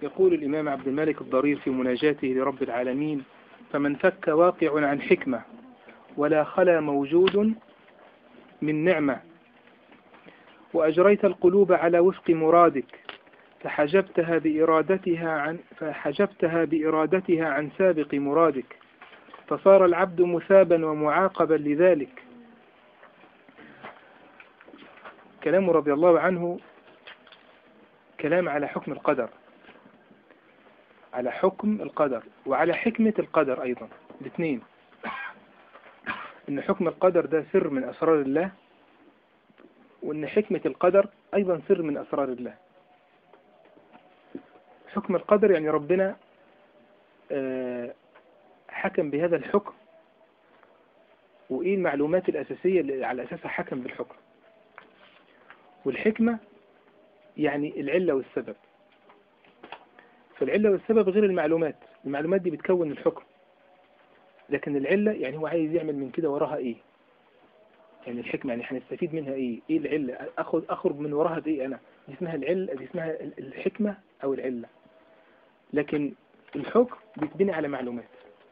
يقول الإمام عبد الملك الضرير في مناجاته لرب العالمين فمن فك واقع عن حكمة ولا خلا موجود من نعمة وأجريت القلوب على وفق مرادك فحجبتها بإرادتها عن فحجبتها بإرادتها عن سابق مرادك فصار العبد مثابا ومعاقبا لذلك كلام رضي الله عنه كلام على حكم القدر على حكم القدر وعلى حكمة القدر أيضا الاثنين إن حكم القدر ده سر من أسرار الله وإن حكمة القدر أيضا سر من أسرار الله حكم القدر يعني ربنا آه، حكم بهذا الحكم وإيه المعلومات الأساسية اللي على أساسها حكم بالحكم والحكمة يعني العلة والسبب فالعلة والسبب غير المعلومات المعلومات دي بتكون الحكم لكن العلة يعني هو عايز يعمل من كده وراها ايه يعني الحكمة يعني هنستفيد منها ايه ايه العلة اخذ اخرج من وراها بايه انا دي اسمها العلة دي اسمها الحكمة او العلة لكن الحكم بيتبني على معلومات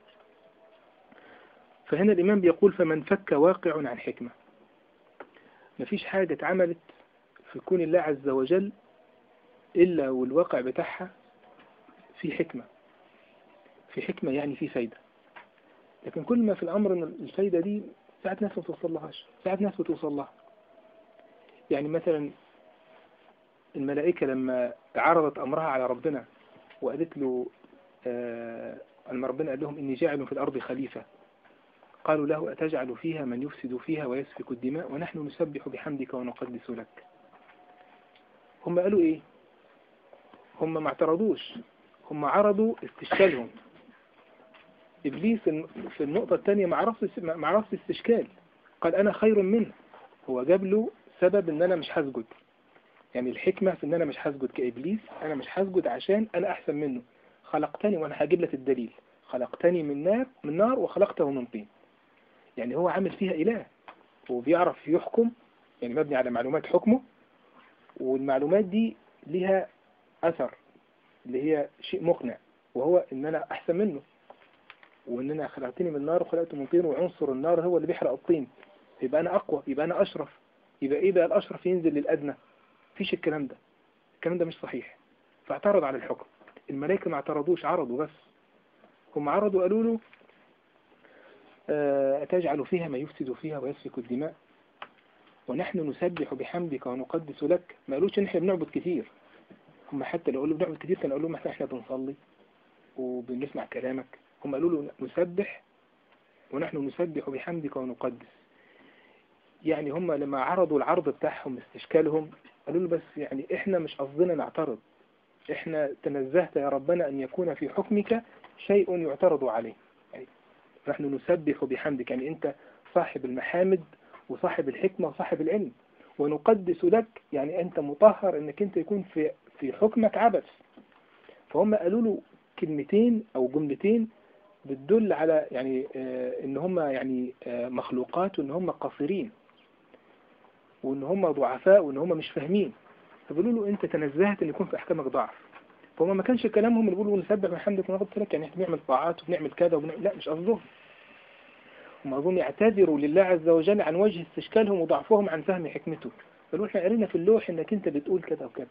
فهنا الإمام بيقول فمن فك واقع عن حكمة مفيش حاجة اتعملت في كون الله عز وجل إلا والواقع بتاعها في حكمة في حكمة يعني في فايدة لكن كل ما في الأمر أن الفايدة دي ساعات ناس ما توصل لهاش ساعات ناس بتوصل لها يعني مثلا الملائكة لما عرضت أمرها على ربنا وقالت له آه لما ربنا قال لهم إني جاعل في الأرض خليفة قالوا له أتجعل فيها من يفسد فيها ويسفك الدماء ونحن نسبح بحمدك ونقدس لك هم قالوا إيه هم ما اعترضوش هم عرضوا استشكالهم إبليس في النقطة الثانية ما عرفش ما عرفش استشكال قال أنا خير منه هو جاب له سبب إن أنا مش هسجد يعني الحكمة في إن أنا مش هسجد كإبليس أنا مش هسجد عشان أنا أحسن منه خلقتني وأنا هجيب لك الدليل خلقتني من نار من نار وخلقته من طين يعني هو عامل فيها إله وبيعرف يحكم يعني مبني على معلومات حكمه والمعلومات دي لها أثر اللي هي شيء مقنع وهو إن أنا أحسن منه وإن أنا خلقتني من نار وخلقته من طين وعنصر النار هو اللي بيحرق الطين يبقى أنا أقوى يبقى أنا أشرف يبقى إيه بقى الأشرف ينزل للأدنى فيش الكلام ده الكلام ده مش صحيح فاعترض على الحكم الملائكة ما اعترضوش عرضوا بس هم عرضوا قالوا له آه، أتجعل فيها ما يفسد فيها ويسفك الدماء ونحن نسبح بحمدك ونقدس لك ما قالوش ان احنا بنعبد كتير هم حتى لو قالوا بنعبد كتير كانوا قالوا لهم احنا بنصلي وبنسمع كلامك هم قالوا له نسبح ونحن نسبح بحمدك ونقدس يعني هم لما عرضوا العرض بتاعهم استشكالهم قالوا له بس يعني احنا مش قصدنا نعترض احنا تنزهت يا ربنا ان يكون في حكمك شيء يعترض عليه يعني نحن نسبح بحمدك يعني انت صاحب المحامد وصاحب الحكمة وصاحب العلم ونقدس لك يعني أنت مطهر أنك أنت يكون في في حكمك عبث فهم قالوا له كلمتين أو جملتين بتدل على يعني آه ان هم يعني آه مخلوقات وان هم قصيرين وان هم ضعفاء وان هم مش فاهمين فبيقولوا له انت تنزهت ان يكون في احكامك ضعف فهم ما كانش كلامهم اللي بيقولوا نسبح بحمدك ونغفر لك يعني احنا بنعمل طاعات وبنعمل كذا وبنعمل لا مش قصدهم هم أظن يعتذروا لله عز وجل عن وجه استشكالهم وضعفهم عن فهم حكمته قالوا احنا قرينا في اللوح انك انت بتقول كذا وكذا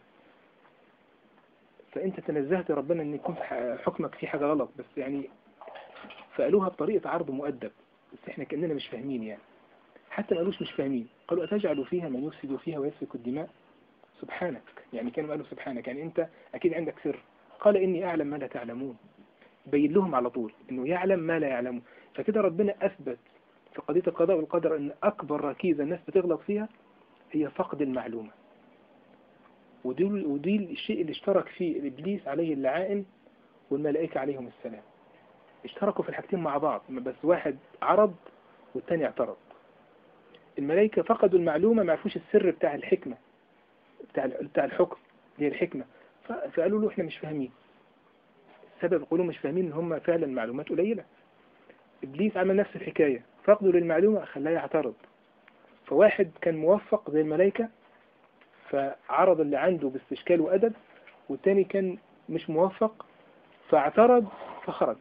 فانت تنزهت ربنا ان يكون حكمك في حاجة غلط بس يعني فقالوها بطريقة عرض مؤدب بس احنا كأننا مش فاهمين يعني حتى ما قالوش مش فاهمين قالوا أتجعل فيها من يفسد فيها ويسفك الدماء سبحانك يعني كانوا قالوا سبحانك يعني انت اكيد عندك سر قال اني اعلم ما لا تعلمون بين لهم على طول انه يعلم ما لا يعلمون فكده ربنا أثبت في قضية القضاء والقدر أن أكبر ركيزة الناس بتغلط فيها هي فقد المعلومة ودي, ودي الشيء اللي اشترك فيه الإبليس عليه اللعائن والملائكة عليهم السلام اشتركوا في الحاجتين مع بعض بس واحد عرض والتاني اعترض الملائكة فقدوا المعلومة ما عرفوش السر بتاع الحكمة بتاع بتاع الحكم هي الحكمة فقالوا له احنا مش فاهمين السبب يقولوا مش فاهمين ان هم فعلا معلومات قليلة إبليس عمل نفس الحكاية فقده للمعلومة خلاه يعترض فواحد كان موفق زي الملائكة فعرض اللي عنده باستشكال وأدب والتاني كان مش موفق فاعترض فخرج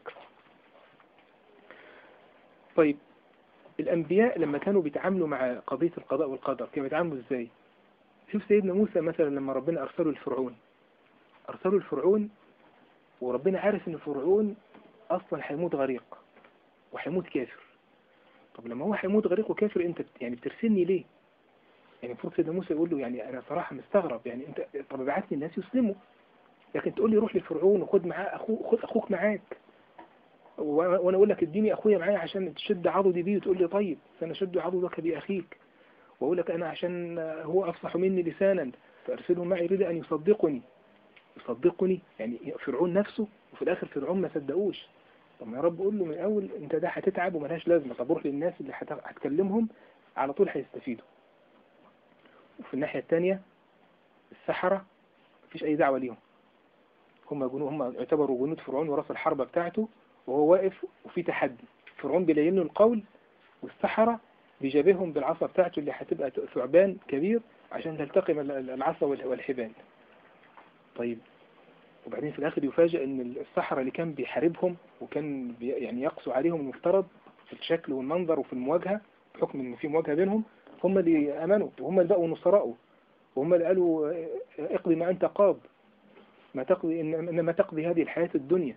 طيب الأنبياء لما كانوا بيتعاملوا مع قضية القضاء والقدر كانوا بيتعاملوا ازاي شوف سيدنا موسى مثلا لما ربنا أرسله لفرعون أرسله لفرعون وربنا عارف ان فرعون أصلا هيموت غريق وهيموت كافر طب لما هو هيموت غريق وكافر انت يعني بترسلني ليه يعني المفروض سيدنا موسى يقول له يعني انا صراحة مستغرب يعني انت طب ابعتني الناس يسلموا لكن تقول لي روح لفرعون وخد معاه اخوك خد اخوك معاك وانا اقول لك اديني اخويا معايا عشان تشد عضدي بيه وتقول لي طيب سنشد عضدك باخيك واقول لك انا عشان هو افصح مني لسانا فارسله معي يريد ان يصدقني يصدقني يعني فرعون نفسه وفي الاخر فرعون ما صدقوش طب ما يا رب قول له من الاول انت ده هتتعب وملهاش لازمه طب روح للناس اللي هتكلمهم على طول هيستفيدوا وفي الناحيه الثانيه السحره مفيش اي دعوه ليهم هم جنود هم اعتبروا جنود فرعون وراس الحربة بتاعته وهو واقف وفي تحدي فرعون بيلين له القول والسحرة بيجابههم بالعصا بتاعته اللي هتبقى ثعبان كبير عشان تلتقم العصا والحبال طيب وبعدين في الآخر يفاجئ ان السحرة اللي كان بيحاربهم وكان بي يعني يقسو عليهم المفترض في الشكل والمنظر وفي المواجهة بحكم ان في مواجهة بينهم هم اللي امنوا وهم اللي بقوا نصراءه وهم اللي قالوا اقضي ما انت قاض ما تقضي إنما تقضي هذه الحياة الدنيا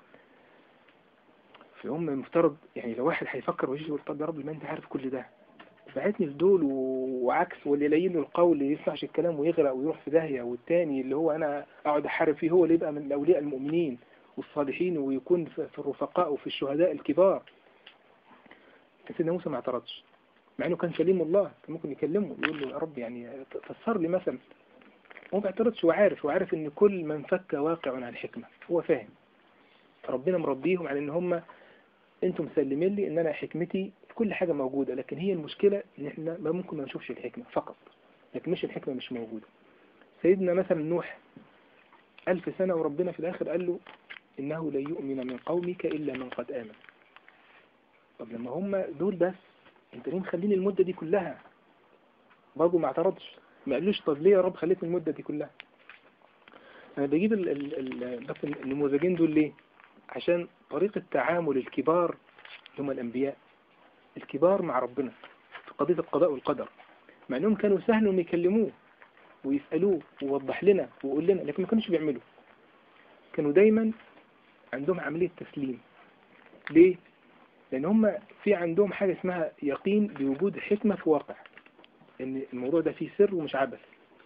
فهم المفترض يعني لو واحد هيفكر ويجي يقول طب يا رب ما انت عارف كل ده بعتني في دول وعكس واللي يلين له القول اللي يسمعش الكلام ويغرق ويروح في داهية والتاني اللي هو انا اقعد احارب فيه هو اللي يبقى من الاولياء المؤمنين والصالحين ويكون في الرفقاء وفي الشهداء الكبار سيدنا موسى ما اعترضش مع انه كان كليم الله كان ممكن يكلمه يقول له يا رب يعني فسر لي مثلا هو ما بيعترضش وعارف وعارف ان كل من فك واقع عن الحكمة هو فاهم ربنا مربيهم على ان هم انتم مسلمين لي ان انا حكمتي في كل حاجة موجودة لكن هي المشكلة ان احنا ما ممكن ما نشوفش الحكمة فقط لكن مش الحكمة مش موجودة سيدنا مثلا نوح ألف سنة وربنا في الآخر قال له إنه لا يؤمن من قومك إلا من قد آمن طب لما هم دول بس انت ليه مخليني المدة دي كلها برضه ما اعترضش ما قالوش طب ليه يا رب خليتني المدة دي كلها انا بجيب ال ال ال بس النموذجين دول ليه عشان طريقة تعامل الكبار هم الانبياء الكبار مع ربنا في قضية القضاء والقدر مع انهم كانوا سهل انهم يكلموه ويسألوه ووضح لنا ويقول لنا لكن ما كانوش بيعملوا كانوا دايما عندهم عملية تسليم ليه؟ لأن هم في عندهم حاجة اسمها يقين بوجود حكمة في واقع ان الموضوع ده فيه سر ومش عبث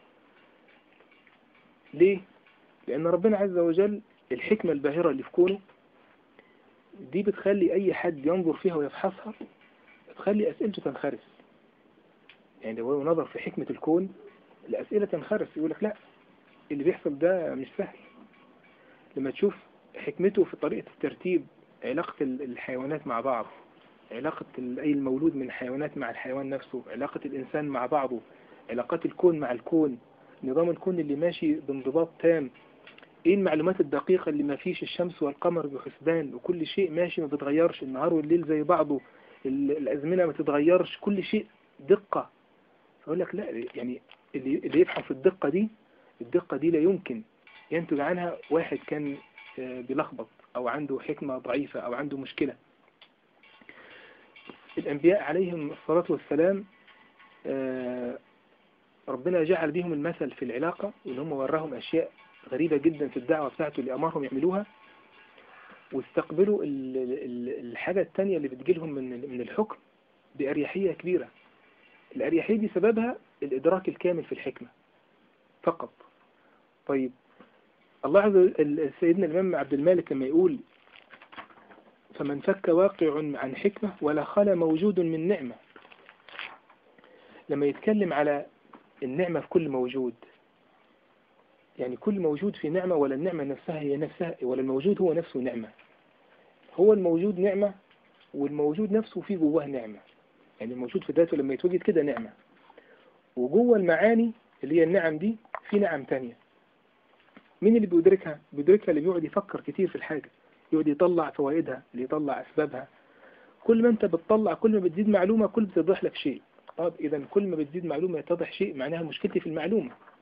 ليه لان ربنا عز وجل الحكمة الباهرة اللي في كونه دي بتخلي اي حد ينظر فيها ويفحصها بتخلي اسئلته تنخرس يعني لو هو نظر في حكمة الكون الاسئلة تنخرس يقول لك لا اللي بيحصل ده مش سهل لما تشوف حكمته في طريقة الترتيب علاقة الحيوانات مع بعض علاقة أي المولود من الحيوانات مع الحيوان نفسه علاقة الإنسان مع بعضه علاقات الكون مع الكون نظام الكون اللي ماشي بانضباط تام ايه المعلومات الدقيقة اللي ما فيش الشمس والقمر بحسبان وكل شيء ماشي ما بتغيرش النهار والليل زي بعضه الأزمنة ما تتغيرش كل شيء دقة فأقول لك لا يعني اللي, اللي يبحث في الدقة دي الدقة دي لا يمكن ينتج عنها واحد كان بيلخبط أو عنده حكمة ضعيفة أو عنده مشكلة الأنبياء عليهم الصلاة والسلام ربنا جعل بهم المثل في العلاقة وإن هم وراهم أشياء غريبة جدا في الدعوة بتاعته اللي أمرهم يعملوها واستقبلوا الحاجة التانية اللي بتجيلهم من من الحكم بأريحية كبيرة الأريحية دي سببها الإدراك الكامل في الحكمة فقط طيب الله عز وجل سيدنا الإمام عبد المالك لما يقول فمن فك واقع عن حكمة ولا خلا موجود من نعمة لما يتكلم على النعمة في كل موجود يعني كل موجود في نعمة ولا النعمة نفسها هي نفسها ولا الموجود هو نفسه نعمة هو الموجود نعمة والموجود نفسه فيه جواه نعمة يعني الموجود في ذاته لما يتوجد كده نعمة وجوه المعاني اللي هي النعم دي في نعم تانية مين اللي بيدركها بيدركها اللي بيقعد يفكر كتير في الحاجة يقعد يطلع فوائدها اللي يطلع أسبابها كل ما أنت بتطلع كل ما بتزيد معلومة كل بتوضح لك شيء طب إذا كل ما بتزيد معلومة يتضح شيء معناها مشكلتي في المعلومة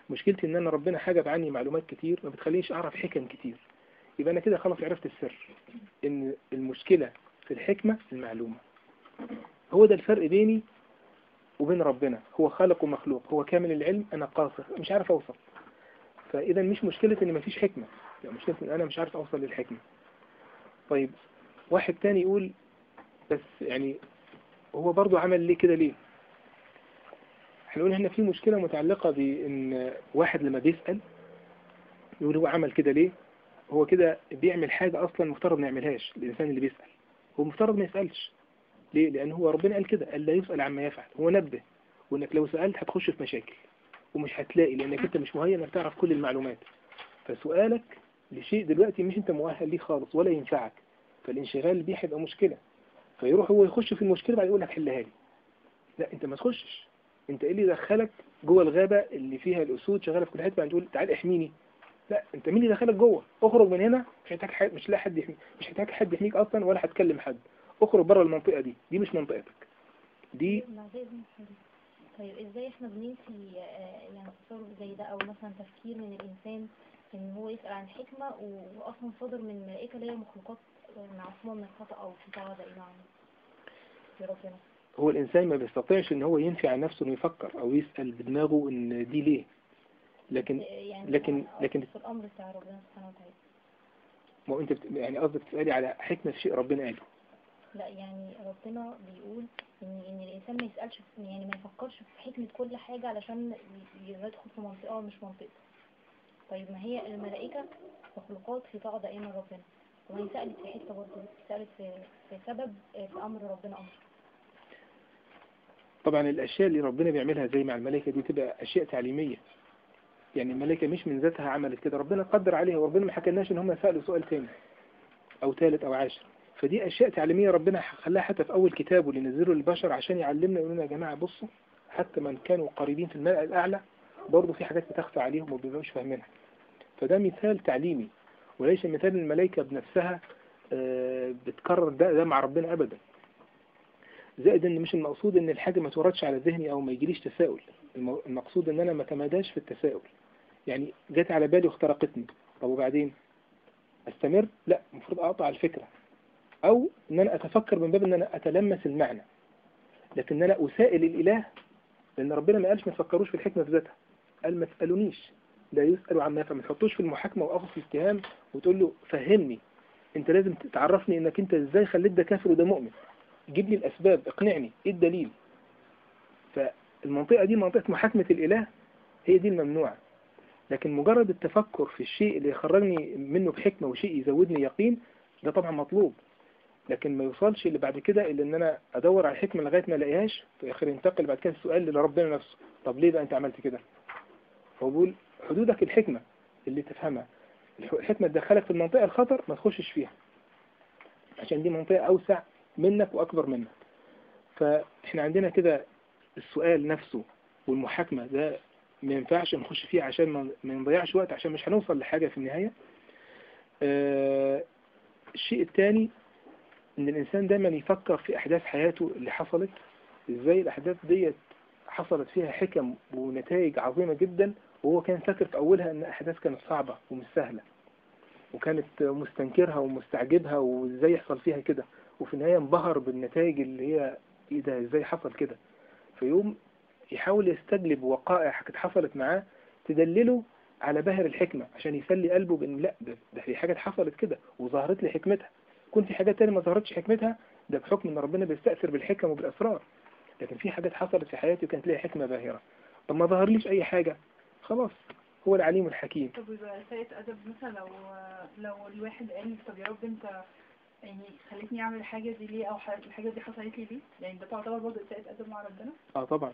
مشكلتي ان انا ربنا حجب عني معلومات كتير ما بتخلينيش اعرف حكم كتير يبقى انا كده خلاص عرفت السر ان المشكلة في الحكمة المعلومة هو ده الفرق بيني وبين ربنا هو خالق ومخلوق هو كامل العلم انا قاصر مش عارف اوصل فاذا مش مشكلة ان مفيش حكمة لا مشكلة ان انا مش عارف اوصل للحكمة طيب واحد تاني يقول بس يعني هو برضو عمل ليه كده ليه هنقول هنا في مشكلة متعلقة بان واحد لما بيسأل يقول هو عمل كده ليه هو كده بيعمل حاجة اصلا مفترض ما يعملهاش الانسان اللي بيسأل هو مفترض ما يسألش ليه لان هو ربنا قال كده قال لا يسأل عما يفعل هو نبه وانك لو سألت هتخش في مشاكل ومش هتلاقي لانك انت مش مهيئ انك تعرف كل المعلومات فسؤالك لشيء دلوقتي مش انت مؤهل ليه خالص ولا ينفعك فالانشغال بيه هيبقى مشكلة فيروح هو يخش في المشكلة بعد يقول لك حلها لي لا انت ما تخشش انت ايه اللي دخلك جوه الغابة اللي فيها الاسود شغالة في كل حته بعد تقول تعال احميني لا انت مين اللي دخلك جوه اخرج من هنا مش هتحتاج حد مش لاقي حد يحميك مش هتحتاج حد يحميك اصلا ولا هتكلم حد اخرج بره المنطقة دي دي مش منطقتك دي طيب ازاي احنا بننفي آه، يعني تصرف زي ده او مثلا تفكير من الانسان ان هو يسأل عن حكمة واصلا صادر من ملائكة اللي هي مخلوقات معصومة من الخطأ او في طاعة دائما يا ربنا هو الإنسان ما بيستطيعش إن هو ينفي عن نفسه إنه يفكر أو يسأل بدماغه إن دي ليه لكن يعني لكن لكن في الامر بتاع ربنا سبحانه وتعالى ما هو أنت بت... يعني قصدك تسألي على حكمة في شيء ربنا قاله لا يعني ربنا بيقول ان ان الانسان ما يسالش في- يعني ما يفكرش في حكمه كل حاجه علشان ي- يدخل في منطقه مش منطقته طيب ما هي الملائكه مخلوقات في طاعه دائما ربنا وهي سالت في حته برضه سالت في في سبب آه، في امر ربنا امر طبعا الأشياء اللي ربنا بيعملها زي مع الملائكة دي تبقى أشياء تعليمية يعني الملائكة مش من ذاتها عملت كده ربنا قدر عليها وربنا ما حكلناش إن هم سألوا سؤال تاني أو ثالث أو عاشر فدي أشياء تعليمية ربنا خلاها حتى في أول كتابه اللي نزله للبشر عشان يعلمنا يقول لنا يا جماعة بصوا حتى من كانوا قريبين في الملأ الأعلى برضه في حاجات بتخفى عليهم وما بيبقوش فاهمينها فده مثال تعليمي وليس مثال الملائكة بنفسها آه، بتكرر ده, ده مع ربنا أبدا زائد ان مش المقصود ان الحاجة ما توردش على ذهني او ما يجيليش تساؤل المو- المقصود ان انا ما تماداش في التساؤل يعني جت على بالي واخترقتني طب وبعدين استمر لا المفروض اقطع الفكرة او ان انا اتفكر من باب ان انا اتلمس المعنى لكن انا اسائل الاله لان ربنا ما قالش ما تفكروش في الحكمة في ذاتها قال ما تسألونيش لا يسأل عما يفعل ما تحطوش في المحاكمة واخذ في الاتهام وتقول له فهمني انت لازم تعرفني انك انت ازاي خليت ده كافر وده مؤمن جيب لي الأسباب اقنعني ايه الدليل فالمنطقة دي منطقة محاكمة الإله هي دي الممنوعة لكن مجرد التفكر في الشيء اللي يخرجني منه بحكمة وشيء يزودني يقين ده طبعا مطلوب لكن ما يوصلش اللي بعد كده إلا إن أنا أدور على الحكمة لغاية ما ألاقيهاش في آخر ينتقل بعد كده السؤال لربنا نفسه طب ليه بقى أنت عملت كده؟ فهو بيقول حدودك الحكمة اللي تفهمها الح- الحكمة تدخلك في المنطقة الخطر ما تخشش فيها عشان دي منطقة أوسع منك وأكبر منك فإحنا عندنا كده السؤال نفسه والمحاكمة ده ما ينفعش نخش فيه عشان ما ما نضيعش وقت عشان مش هنوصل لحاجة في النهاية آه الشيء الثاني إن الإنسان دايما يفكر في أحداث حياته اللي حصلت إزاي الأحداث ديت حصلت فيها حكم ونتائج عظيمة جدا وهو كان فاكر في أولها إن الأحداث كانت صعبة ومش سهلة وكانت مستنكرها ومستعجبها وإزاي يحصل فيها كده وفي النهاية انبهر بالنتائج اللي هي ايه ده ازاي حصل كده فيقوم يحاول يستجلب وقائع كانت حصلت معاه تدلله على باهر الحكمة عشان يسلي قلبه بان لا ده, ده في حاجات حصلت كده وظهرت لي حكمتها كنت في حاجات تانية ما ظهرتش حكمتها ده بحكم ان ربنا بيستأثر بالحكم وبالأسرار لكن في حاجات حصلت في حياتي وكانت ليها حكمة باهرة طب ما ظهرليش اي حاجة خلاص هو العليم الحكيم طب يبقى سيئة أدب مثلا لو لو الواحد قال طب يا رب أنت يعني خليتني أعمل الحاجة دي ليه أو ح- الحاجة دي حصلت لي ليه؟ يعني ده تعتبر برضه سيئة أدب مع ربنا؟ اه طبعا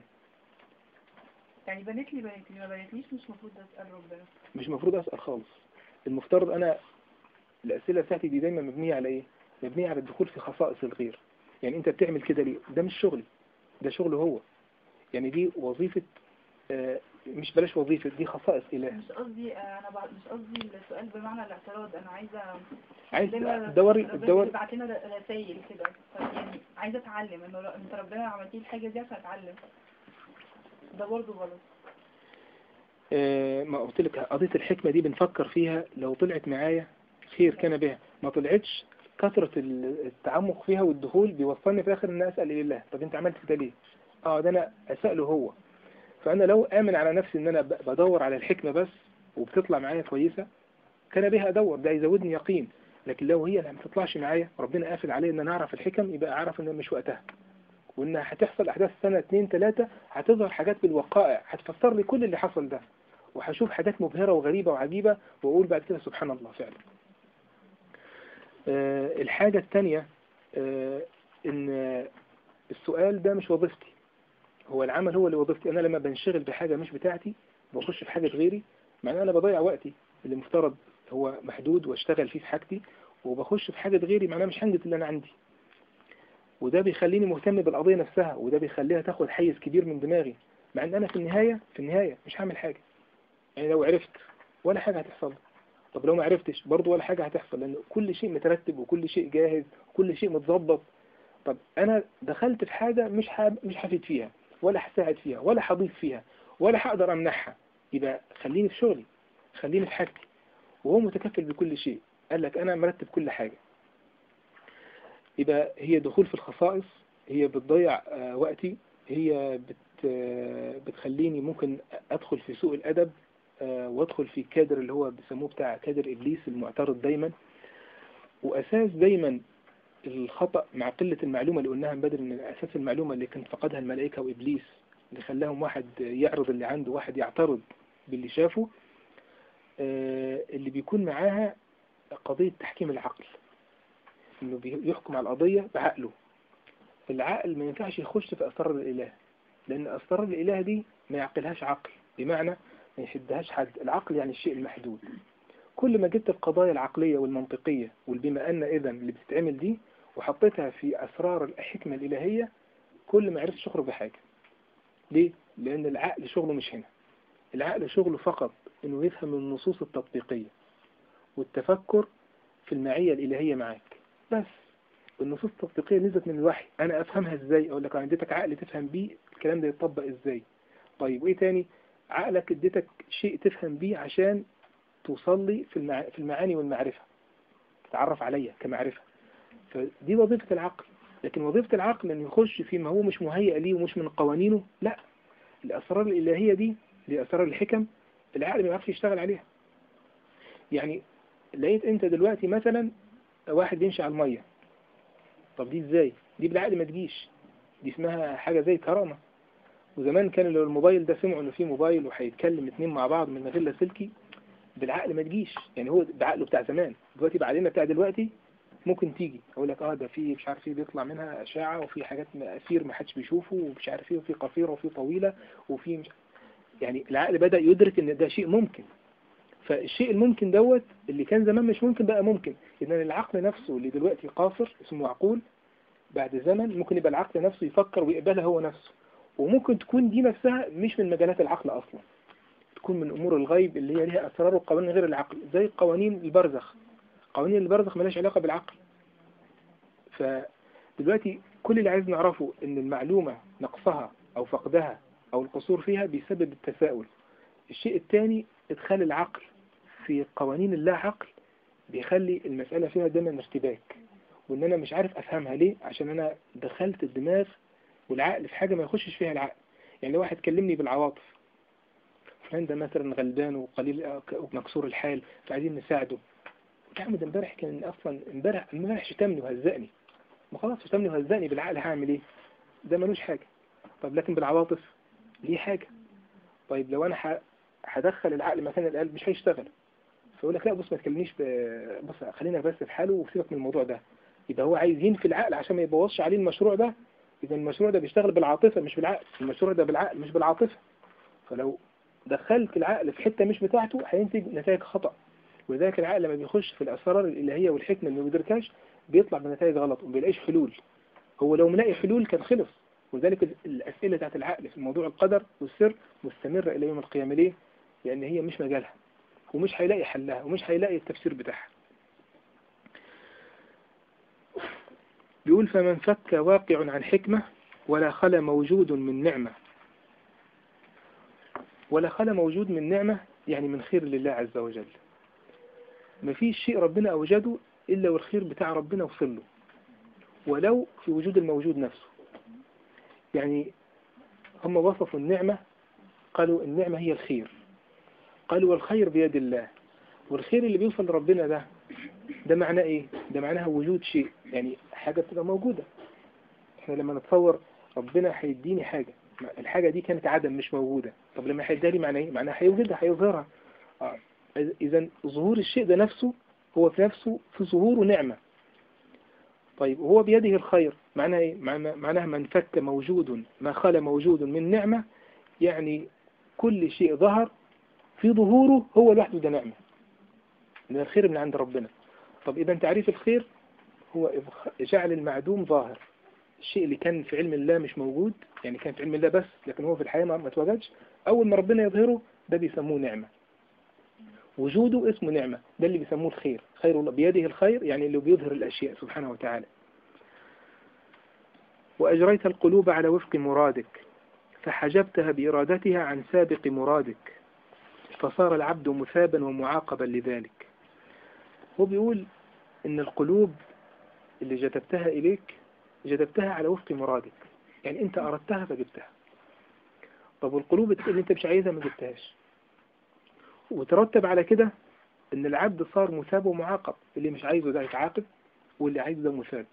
يعني بنت لي بنت لي ما بنتليش مش المفروض أسأل ربنا مش المفروض أسأل خالص المفترض أنا الأسئلة بتاعتي دي دايما مبنية على إيه؟ مبنية على الدخول في خصائص الغير يعني أنت بتعمل كده ليه؟ ده مش شغلي ده شغله هو يعني دي وظيفة آه، مش بلاش وظيفة دي خصائص إله مش قصدي آه، أنا بع- مش قصدي السؤال بمعنى الاعتراض أنا عايزة عايز دايما الدوري ربنا الدوري بيبعت لنا رسايل كده طب يعني عايزة أتعلم إنه ر- أنت ربنا عملت لي الحاجة دي عشان أتعلم ده برضه غلط آه، ما قلت لك قضية الحكمة دي بنفكر فيها لو طلعت معايا خير كان بها ما طلعتش كثرة ال- التعمق فيها والدخول بيوصلني في الآخر إن أسأل لله طب أنت عملت كده ليه؟ اه ده أنا أسأله هو فأنا لو آمن على نفسي إن أنا ب- بدور على الحكمة بس وبتطلع معايا كويسة كان بها أدور ده يزودني يقين لكن لو هي ما بتطلعش معايا ربنا قافل عليه إن أنا أعرف الحكم يبقى أعرف إن مش وقتها وإنها هتحصل أحداث سنة اتنين تلاتة هتظهر حاجات بالوقائع هتفسر لي كل اللي حصل ده وهشوف حاجات مبهرة وغريبة وعجيبة وأقول بعد كده سبحان الله فعلا آه، الحاجة التانية آه، إن السؤال ده مش وظيفتي هو العمل هو اللي وظيفتي أنا لما بنشغل بحاجة مش بتاعتي بخش في حاجة غيري مع إن أنا بضيع وقتي اللي مفترض هو محدود واشتغل فيه في حاجتي وبخش في حاجة غيري معناها مش هنجز اللي أنا عندي وده بيخليني مهتم بالقضية نفسها وده بيخليها تاخد حيز كبير من دماغي مع إن أنا في النهاية في النهاية مش هعمل حاجة يعني لو عرفت ولا حاجة هتحصل طب لو ما عرفتش برضه ولا حاجة هتحصل لأن كل شيء مترتب وكل شيء جاهز وكل شيء متظبط طب أنا دخلت في حاجة مش حاب مش هفيد فيها ولا هساعد فيها ولا هضيف فيها ولا هقدر أمنحها يبقى خليني في شغلي خليني في حاجتي وهو متكفل بكل شيء قال لك أنا مرتب كل حاجة يبقى هي دخول في الخصائص هي بتضيع آه، وقتي هي بت آه، بتخليني ممكن أدخل في سوء الأدب آه، وادخل في كادر اللي هو بيسموه بتاع كادر إبليس المعترض دايما وأساس دايما الخطأ مع قلة المعلومة اللي قلناها من بدري إن أساس المعلومة اللي كانت فقدها الملائكة وإبليس اللي خلاهم واحد يعرض اللي عنده واحد يعترض باللي شافه آه، اللي بيكون معاها قضية تحكيم العقل إنه بيحكم على القضية بعقله العقل ما ينفعش يخش في أسرار الإله لأن أسرار الإله دي ما يعقلهاش عقل بمعنى ما يشدهاش حد العقل يعني الشيء المحدود كل ما جبت القضايا العقلية والمنطقية والبما أن إذا اللي بتتعمل دي وحطيتها في أسرار الحكمة الإلهية كل ما عرفت تخرج بحاجة ليه؟ لأن العقل شغله مش هنا العقل شغله فقط إنه يفهم النصوص التطبيقية والتفكر في المعية الإلهية معاك بس النصوص التطبيقية نزلت من الوحي أنا أفهمها إزاي أقول لك أنا اديتك عقل تفهم بيه الكلام ده يتطبق إزاي طيب وإيه تاني عقلك اديتك شيء تفهم بيه عشان توصل لي في المع... في المعاني والمعرفة تتعرف عليا كمعرفة فدي وظيفة العقل لكن وظيفة العقل أن يخش فيما هو مش مهيئ ليه ومش من قوانينه لا الأسرار الإلهية دي دي أسرار الحكم العقل ما يعرفش يشتغل عليها يعني لقيت أنت دلوقتي مثلا واحد بيمشي على المية طب دي ازاي دي بالعقل ما تجيش دي اسمها حاجة زي كرامة وزمان كان لو الموبايل ده سمعوا انه في موبايل وهيتكلم اتنين مع بعض من غير لاسلكي بالعقل ما تجيش يعني هو بعقله بتاع زمان دلوقتي بعقلنا بتاع دلوقتي ممكن تيجي اقول لك اه ده في مش عارف ايه بيطلع منها اشعه وفي حاجات اثير ما حدش بيشوفه ومش عارف ايه وفي قصيره وفي طويله وفي مش يعني العقل بدا يدرك ان ده شيء ممكن فالشيء الممكن دوت اللي كان زمان مش ممكن بقى ممكن اذا العقل نفسه اللي دلوقتي قاصر اسمه معقول بعد زمن ممكن يبقى العقل نفسه يفكر ويقبلها هو نفسه وممكن تكون دي نفسها مش من مجالات العقل اصلا تكون من امور الغيب اللي هي ليها اسرار وقوانين غير العقل زي قوانين البرزخ قوانين البرزخ مالهاش علاقه بالعقل فدلوقتي كل اللي عايز نعرفه ان المعلومه نقصها او فقدها او القصور فيها بيسبب التساؤل الشيء الثاني ادخال العقل في قوانين اللا عقل بيخلي المسألة فيها دايما ارتباك وان انا مش عارف افهمها ليه عشان انا دخلت الدماغ والعقل في حاجة ما يخشش فيها العقل يعني لو واحد كلمني بالعواطف فلان ده مثلا غلبان وقليل ومكسور الحال فعايزين نساعده يا عم ده امبارح كان اصلا امبارح امبارح شتمني وهزقني ما خلاص شتمني وهزقني بالعقل هعمل ايه ده ملوش حاجة طب لكن بالعواطف ليه حاجة طيب لو انا ح... هدخل العقل مكان القلب مش هيشتغل فيقول لك لا بص ما تكلمنيش ب... بص خلينا بس في حاله وسيبك من الموضوع ده يبقى هو عايز ينفي العقل عشان ما يبوظش عليه المشروع ده اذا المشروع ده بيشتغل بالعاطفة مش بالعقل المشروع ده بالعقل مش بالعاطفة فلو دخلت العقل في حتة مش بتاعته هينتج نتائج خطأ ولذلك العقل لما بيخش في الأسرار الإلهية والحكمة اللي ما بيدركهاش بيطلع بنتائج غلط وما بيلاقيش حلول هو لو ملاقي حلول كان خلص ولذلك الأسئلة بتاعت العقل في موضوع القدر والسر مستمرة إلى يوم القيامة ليه؟ لأن هي مش مجالها ومش هيلاقي حلها ومش هيلاقي التفسير بتاعها بيقول فمن فك واقع عن حكمة ولا خلا موجود من نعمة ولا خلا موجود من نعمة يعني من خير لله عز وجل مفيش شيء ربنا أوجده إلا والخير بتاع ربنا وصل له ولو في وجود الموجود نفسه يعني هم وصفوا النعمة قالوا النعمة هي الخير قالوا والخير بيد الله والخير اللي بيوصل لربنا ده ده معناه ايه ده معناها وجود شيء يعني حاجة بتبقى موجودة احنا لما نتصور ربنا هيديني حاجة الحاجة دي كانت عدم مش موجودة طب لما هيديها لي معناه ايه معناها هيوجدها هيظهرها آه. اذا ظهور الشيء ده نفسه هو في نفسه في ظهوره نعمة طيب وهو بيده الخير معناه ايه معناه معناها من فك موجود ما خلا موجود من نعمة يعني كل شيء ظهر في ظهوره هو لوحده ده نعمة من الخير من عند ربنا طب إذا تعريف الخير هو جعل المعدوم ظاهر الشيء اللي كان في علم الله مش موجود يعني كان في علم الله بس لكن هو في الحياة ما توجدش أول ما ربنا يظهره ده بيسموه نعمة وجوده اسمه نعمة ده اللي بيسموه الخير خير الله بيده الخير يعني اللي بيظهر الأشياء سبحانه وتعالى وأجريت القلوب على وفق مرادك فحجبتها بإرادتها عن سابق مرادك فصار العبد مثابا ومعاقبا لذلك هو بيقول إن القلوب اللي جذبتها إليك جذبتها على وفق مرادك يعني أنت أردتها فجبتها طب والقلوب اللي أنت مش عايزها ما جبتهاش وترتب على كده إن العبد صار مثاب ومعاقب اللي مش عايزه ده يتعاقب واللي عايزه ده مثاب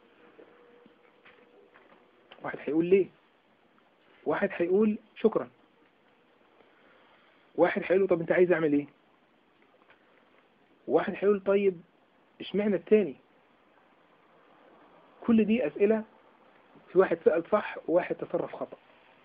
واحد هيقول ليه واحد هيقول شكرا واحد هيقول طب انت عايز اعمل ايه واحد هيقول طيب اشمعنى التاني كل دي اسئلة في واحد سأل صح وواحد تصرف خطأ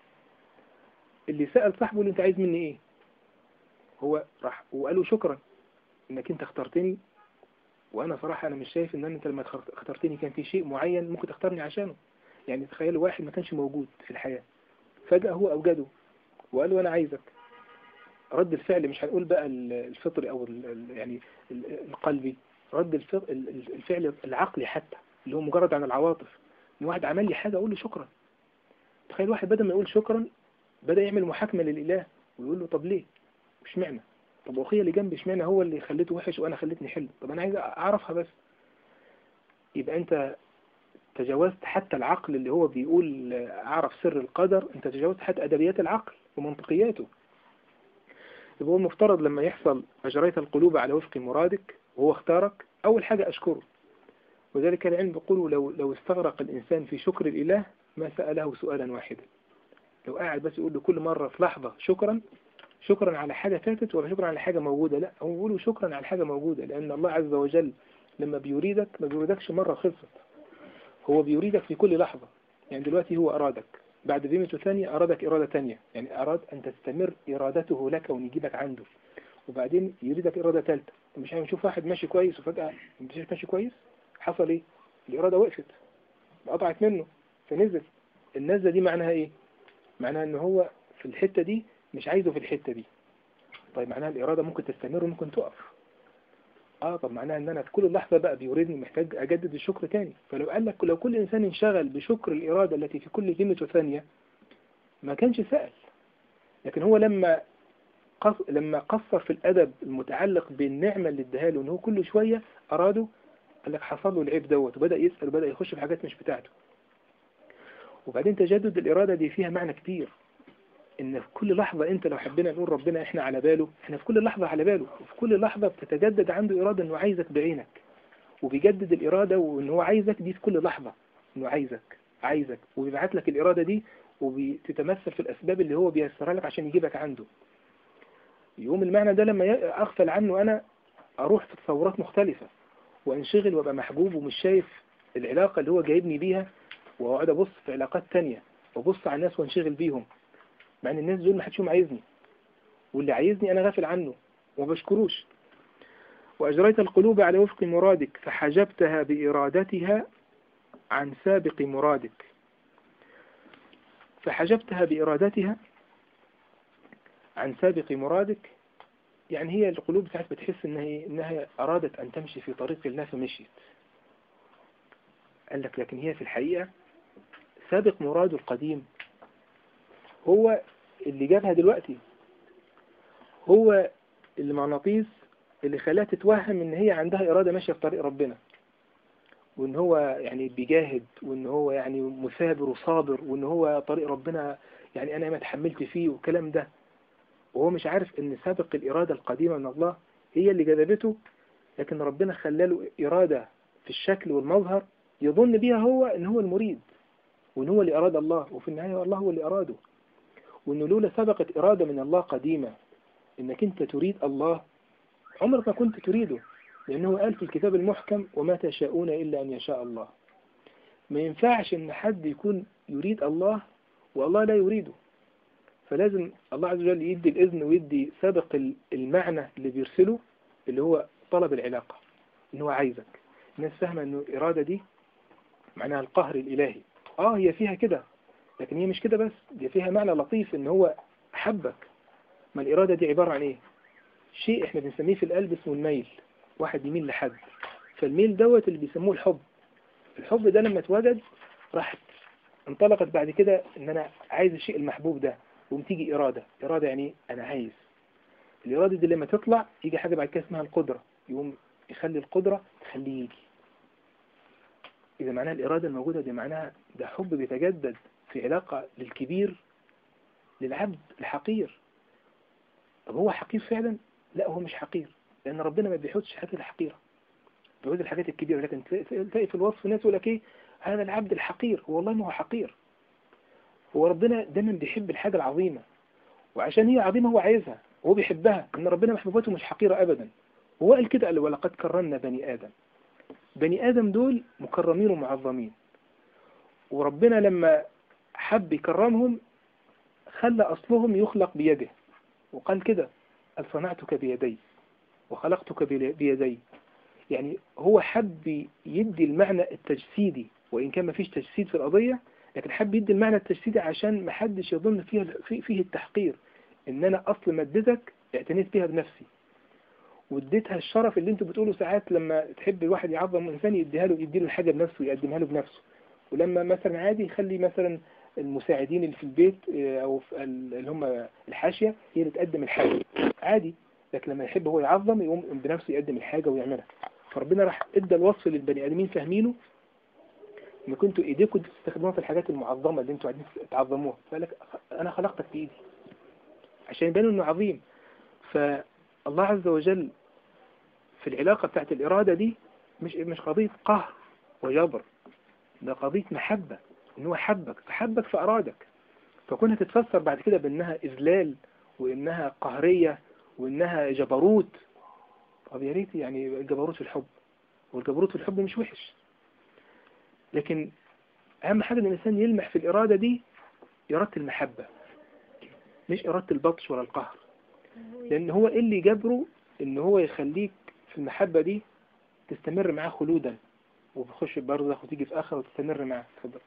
اللي سأل صاحبه اللي انت عايز مني ايه هو راح وقال له شكرا انك انت اخترتني وانا صراحة انا مش شايف ان انت لما اخترتني كان في شيء معين ممكن تختارني عشانه يعني تخيل واحد ما كانش موجود في الحياة فجأة هو أوجده وقال له أنا عايزك رد الفعل مش هنقول بقى الفطري أو يعني القلبي رد الفعل العقلي حتى اللي هو مجرد عن العواطف إن واحد عمل لي حاجة أقول له شكرا تخيل واحد بدل ما يقول شكرا بدأ يعمل محاكمة للإله ويقول له طب ليه مش معنى طب أخويا اللي جنبي اشمعنى هو اللي خليته وحش وأنا خليتني حلو طب أنا عايز أعرفها بس يبقى أنت تجاوزت حتى العقل اللي هو بيقول أعرف سر القدر أنت تجاوزت حتى أدبيات العقل ومنطقياته يبقى هو المفترض لما يحصل أجريت القلوب على وفق مرادك وهو اختارك أول حاجة أشكره وذلك العلم بيقولوا لو, لو استغرق الإنسان في شكر الإله ما سأله سؤالا واحدا لو قاعد بس يقول له كل مرة في لحظة شكرا شكرا على حاجة فاتت ولا شكرا على حاجة موجودة لا هو بيقولوا شكرا على حاجة موجودة لأن الله عز وجل لما بيريدك ما بيريدكش مرة خلصت هو بيريدك في كل لحظة يعني دلوقتي هو أرادك بعد ذمة ثانية أرادك إرادة ثانية يعني أراد أن تستمر إرادته لك ونجيبك عنده وبعدين يريدك إرادة ثالثة مش هنشوف واحد ماشي كويس وفجأة مش ماشي كويس حصل إيه الإرادة وقفت قطعت منه فنزل النزلة دي معناها إيه معناها إن هو في الحتة دي مش عايزه في الحتة دي طيب معناها الإرادة ممكن تستمر وممكن تقف اه طب معناها ان انا في كل لحظة بقى بيوردني محتاج اجدد الشكر تاني فلو قال لك لو كل انسان انشغل بشكر الارادة التي في كل ذمة ثانية ما كانش سأل لكن هو لما قص لما قصر في الادب المتعلق بالنعمة اللي اداها له ان هو كل شوية اراده قال لك حصل له العيب دوت وبدأ يسأل وبدأ يخش في حاجات مش بتاعته وبعدين تجدد الارادة دي فيها معنى كبير ان في كل لحظة انت لو حبينا نقول ربنا احنا على باله احنا في كل لحظة على باله وفي كل لحظة بتتجدد عنده ارادة انه عايزك بعينك وبيجدد الارادة وان هو عايزك دي في كل لحظة انه عايزك عايزك وبيبعت لك الارادة دي وبتتمثل في الاسباب اللي هو بيسرها لك عشان يجيبك عنده يقوم المعنى ده لما اغفل عنه انا اروح في تصورات مختلفة وانشغل وابقى محجوب ومش شايف العلاقة اللي هو جايبني بيها واقعد ابص في علاقات تانية وابص على الناس وانشغل بيهم مع ان الناس دول ما حدش فيهم عايزني واللي عايزني انا غافل عنه وما بشكروش واجريت القلوب على وفق مرادك فحجبتها بارادتها عن سابق مرادك فحجبتها بارادتها عن سابق مرادك يعني هي القلوب ساعات بتحس انها انها ارادت ان تمشي في طريق الله فمشيت قال لك لكن هي في الحقيقة سابق مراده القديم هو اللي جابها دلوقتي هو المغناطيس اللي خلاها تتوهم ان هي عندها إرادة ماشية في طريق ربنا وان هو يعني بيجاهد وان هو يعني مثابر وصابر وان هو طريق ربنا يعني انا ما اتحملت فيه والكلام ده وهو مش عارف ان سابق الإرادة القديمة من الله هي اللي جذبته لكن ربنا خلاله إرادة في الشكل والمظهر يظن بيها هو ان هو المريد وان هو اللي أراد الله وفي النهاية الله هو اللي أراده وانه لولا سبقت إرادة من الله قديمة انك انت تريد الله عمرك ما كنت تريده لأنه قال في الكتاب المحكم وما تشاءون إلا أن يشاء الله ما ينفعش ان حد يكون يريد الله والله لا يريده فلازم الله عز وجل يدي الإذن ويدي سابق المعنى اللي بيرسله اللي هو طلب العلاقة ان هو عايزك الناس فاهمة انه الإرادة دي معناها القهر الإلهي اه هي فيها كده لكن هي مش كده بس دي فيها معنى لطيف ان هو حبك ما الإرادة دي عبارة عن ايه شيء احنا بنسميه في القلب اسمه الميل واحد يميل لحد فالميل دوت اللي بيسموه الحب الحب ده لما اتوجد راح انطلقت بعد كده ان انا عايز الشيء المحبوب ده وقوم تيجي إرادة إرادة يعني أنا عايز الإرادة دي لما تطلع يجي حاجة بعد كده اسمها القدرة يقوم يخلي القدرة تخليه يجي إذا معناها الإرادة الموجودة دي معناها ده حب بيتجدد في علاقة للكبير للعبد الحقير طب هو حقير فعلا لا هو مش حقير لأن ربنا ما بيحوزش الحاجات الحقيرة بيحوز الحاجات الكبيرة لكن تلاقي في الوصف ناس يقول لك إيه هذا العبد الحقير هو والله ما هو حقير هو ربنا دايما بيحب الحاجة العظيمة وعشان هي عظيمة هو عايزها وهو بيحبها ان ربنا محبوبته مش حقيرة ابدا هو قال كده قال ولقد كرمنا بني ادم بني ادم دول مكرمين ومعظمين وربنا لما حب يكرمهم خلى اصلهم يخلق بيده وقال كده قال صنعتك بيدي وخلقتك بيدي يعني هو حب يدي المعنى التجسيدي وإن كان ما فيش تجسيد في القضية لكن حب يدي المعنى التجسيدي عشان ما حدش يظن فيه فيه التحقير ان انا اصل مادتك اعتنيت بيها بنفسي واديتها الشرف اللي انتوا بتقولوا ساعات لما تحب الواحد يعظم انسان يديها له يدي له الحاجه بنفسه يقدمها له بنفسه ولما مثلا عادي يخلي مثلا المساعدين اللي في البيت او في اللي هم الحاشيه هي اللي تقدم الحاجه عادي لكن لما يحب هو يعظم يقوم بنفسه يقدم الحاجه ويعملها فربنا راح ادى الوصف للبني ادمين فاهمينه ان كنتوا ايديكم تستخدموها في الحاجات المعظمة اللي انتوا عايزين تعظموها فقالك انا خلقتك بايدي عشان يبانوا انه عظيم فالله عز وجل في العلاقة بتاعت الارادة دي مش مش قضية قهر وجبر ده قضية محبة ان هو حبك فحبك فارادك فكونها تتفسر بعد كده بانها اذلال وانها قهرية وانها جبروت طب يا ريت يعني الجبروت في الحب والجبروت في الحب مش وحش لكن أهم حاجة إن الإنسان يلمح في الإرادة دي إرادة المحبة مش إرادة البطش ولا القهر لأن هو إيه اللي جبره إن هو يخليك في المحبة دي تستمر معاه خلودا وبتخش البرزخ وتيجي في آخر وتستمر معاه اتفضل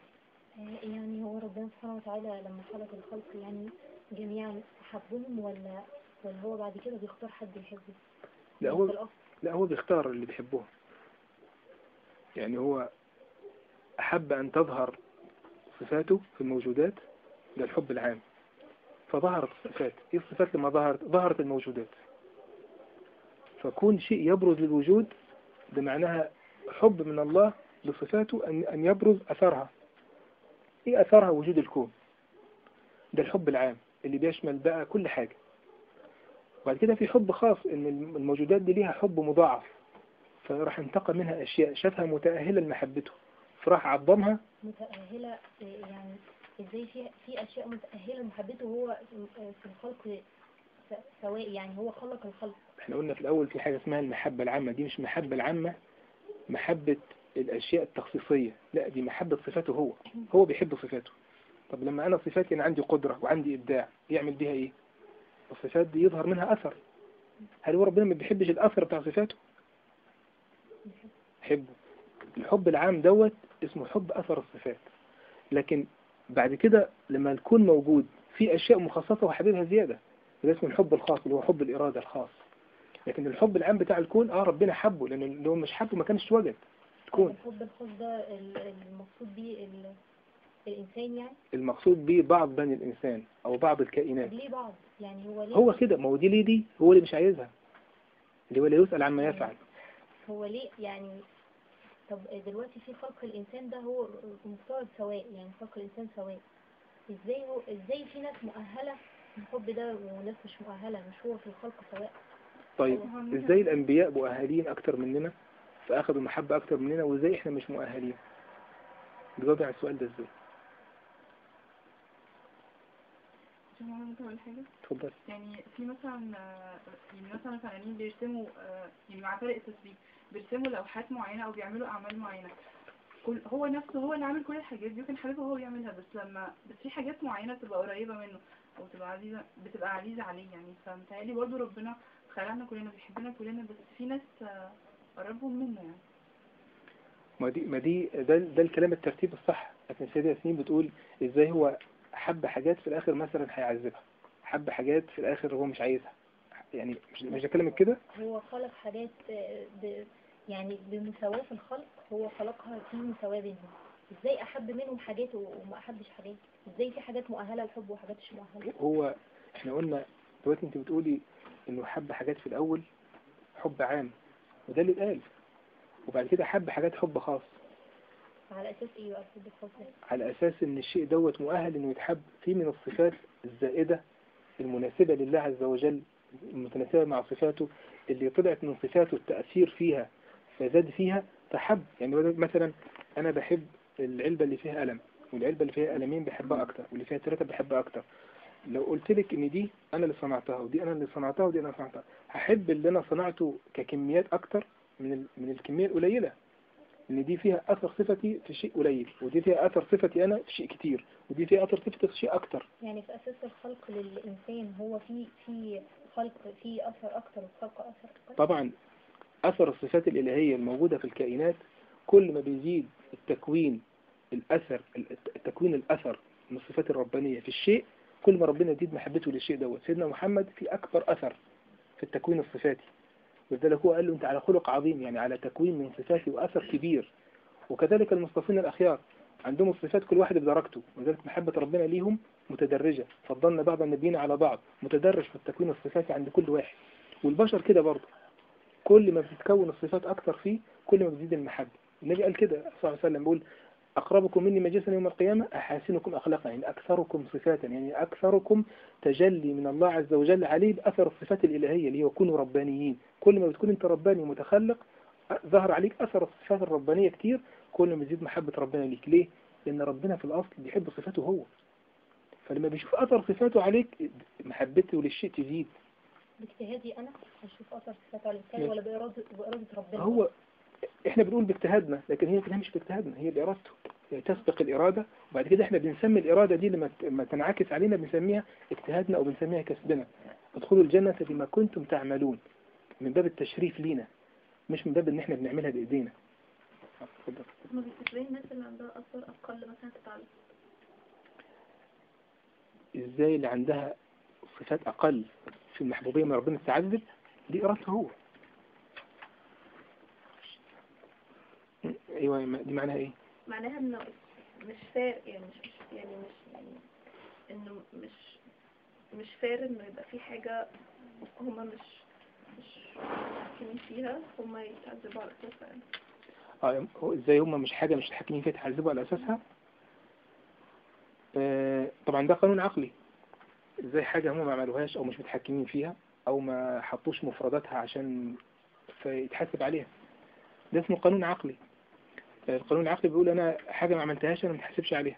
يعني هو ربنا سبحانه وتعالى لما خلق الخلق يعني جميعا حبهم ولا ولا هو بعد كده بيختار حد يحبه لا هو لا هو بيختار اللي بيحبه يعني هو أحب أن تظهر صفاته في الموجودات ده الحب العام فظهرت الصفات إيه الصفات لما ظهرت ظهرت الموجودات فكون شيء يبرز للوجود ده معناها حب من الله لصفاته أن أن يبرز أثرها إيه أثرها وجود الكون ده الحب العام اللي بيشمل بقى كل حاجة وبعد كده في حب خاص إن الموجودات دي ليها حب مضاعف فراح انتقى منها أشياء شافها متأهلة لمحبته فراح عظمها متأهلة يعني ازاي في في اشياء متأهلة لمحبته هو في الخلق سواء يعني هو خلق الخلق احنا قلنا في الاول في حاجة اسمها المحبة العامة دي مش محبة العامة محبة الاشياء التخصيصية لا دي محبة صفاته هو هو بيحب صفاته طب لما انا صفاتي انا عندي قدرة وعندي ابداع يعمل بيها ايه الصفات دي يظهر منها اثر هل هو ربنا ما بيحبش الاثر بتاع صفاته يحبه الحب العام دوت اسمه حب أثر الصفات لكن بعد كده لما الكون موجود في أشياء مخصصة وحبيبها زيادة ده اسمه الحب الخاص اللي هو حب الإرادة الخاص لكن الحب العام بتاع الكون اه ربنا حبه لأن لو مش حبه ما كانش وجد الكون الحب الخاص ده المقصود بيه الإنسان يعني المقصود به بعض بني الإنسان أو بعض طب الكائنات ليه بعض يعني هو ليه هو كده ما هو دي ليه دي هو اللي مش عايزها اللي هو لا يسأل عما يفعل هو ليه يعني طب دلوقتي في خلق الإنسان ده هو مفترض سواء يعني خلق الإنسان سواء ازاي هو ازاي في ناس مؤهلة الحب ده وناس مش مؤهلة مش هو في الخلق سواء طيب ازاي الأنبياء مؤهلين أكتر مننا فأخذوا محبة أكتر مننا وازاي إحنا مش مؤهلين جاوبي على السؤال ده ازاي عشان أنا ممكن أقول حاجة اتفضل يعني في مثلا آه، يعني مثلا فنانين بيرسموا آه، يعني مع فرق التسويق بيرسموا لوحات معينة أو بيعملوا أعمال معينة كل هو نفسه هو اللي عامل كل الحاجات دي وكان حاببها هو يعملها بس لما بس في حاجات معينة بتبقى قريبة منه أو بتبقى عزيزة بتبقى عزيزة عليه يعني فمتهيألي برضه ربنا خلقنا كلنا بيحبنا كلنا بس في ناس آه، قربهم منه يعني ما دي ما دي ده, ده الكلام الترتيب الصح لكن السيدة ياسمين بتقول ازاي هو حب حاجات في الآخر مثلا هيعذبها حب حاجات في الآخر هو مش عايزها يعني مش مش بكلمك كده هو خلق حاجات آه، ب يعني بمساواة في الخلق هو خلقها في مساواة بينهم ازاي أحب منهم حاجات وما أحبش حاجات ازاي في حاجات مؤهلة للحب وحاجات مش مؤهلة هو احنا قلنا دلوقتي انت بتقولي انه حب حاجات في الأول حب عام وده اللي اتقال وبعد كده حب حاجات حب خاص على أساس إيه بقى الحب الخاص ده؟ على أساس إن الشيء دوت مؤهل إنه يتحب فيه من الصفات الزائدة المناسبة لله عز وجل المتناسبة مع صفاته اللي طلعت من صفاته التأثير فيها فزاد فيها فحب يعني مثلا أنا بحب العلبة اللي فيها ألم والعلبة اللي فيها ألمين بحبها أكتر واللي فيها ثلاثة بحبها أكتر لو قلت لك إن دي أنا اللي صنعتها ودي أنا اللي صنعتها ودي أنا اللي صنعتها هحب اللي أنا صنعته ككميات أكتر من ال- من الكمية القليلة ان دي فيها اثر صفتي في شيء قليل ودي فيها اثر صفتي انا في شيء كتير ودي فيها اثر صفتي في شيء اكتر يعني في أساس الخلق للإنسان هو في في خلق في أثر أكتر وخلق أثر أقل طبعا اثر الصفات الالهية الموجودة في الكائنات كل ما بيزيد التكوين الاثر التكوين الاثر من الصفات الربانية في الشيء كل ما ربنا يزيد محبته للشيء دوت سيدنا محمد في اكبر اثر في التكوين الصفاتي ولذلك هو قال له انت على خلق عظيم يعني على تكوين من صفاتي واثر كبير وكذلك المصطفين الاخيار عندهم الصفات كل واحد بدرجته ولذلك محبة ربنا ليهم متدرجة فضلنا بعض النبيين على بعض متدرج في التكوين الصفاتي عند كل واحد والبشر كده برضه كل ما بتتكون الصفات أكثر فيه كل ما بتزيد المحبة النبي قال كده صلى الله عليه وسلم بيقول أقربكم مني مجلسا يوم القيامة أحاسنكم أخلاقا يعني أكثركم صفاتا يعني أكثركم تجلي من الله عز وجل عليه بأثر الصفات الإلهية اللي هو كونوا ربانيين كل ما بتكون أنت رباني ومتخلق ظهر عليك أثر الصفات الربانية كتير كل ما بيزيد محبة ربنا ليك ليه؟ لأن ربنا في الأصل بيحب صفاته هو فلما بيشوف أثر صفاته عليك محبته للشيء تزيد باجتهادي أنا أشوف أثر صفات على الإنسان ولا بإرادة بإرادة ربنا هو احنا بنقول باجتهادنا لكن هي كلها مش باجتهادنا هي بإرادته هي تسبق الإرادة وبعد كده احنا بنسمي الإرادة دي لما ت- لما تنعكس علينا بنسميها اجتهادنا أو بنسميها كسبنا ادخلوا الجنة بما كنتم تعملون من باب التشريف لينا مش من باب ان احنا بنعملها بإيدينا اتفضل. هما بيفتكرين الناس اللي عندها أثر أقل مثلا تتعلم ازاي اللي عندها صفات أقل في المحبوبية من ربنا تتعذب دي إرادته هو م- ايوه ما- دي معناها ايه معناها إنه مش فارق يعني مش مش يعني مش يعني إنه مش مش فارق إنه يبقى في حاجة هما مش مش متحكمين فيها هما يتعذبوا على أساسها يعني اه هو ازاي هم مش حاجة مش متحكمين فيها تحاسبوا على أساسها آه طبعا ده قانون عقلي ازاي حاجة هم ما عملوهاش او مش متحكمين فيها او ما حطوش مفرداتها عشان فيتحاسب عليها ده اسمه قانون عقلي آه، القانون العقلي بيقول انا حاجة ما عملتهاش انا ما اتحاسبش عليها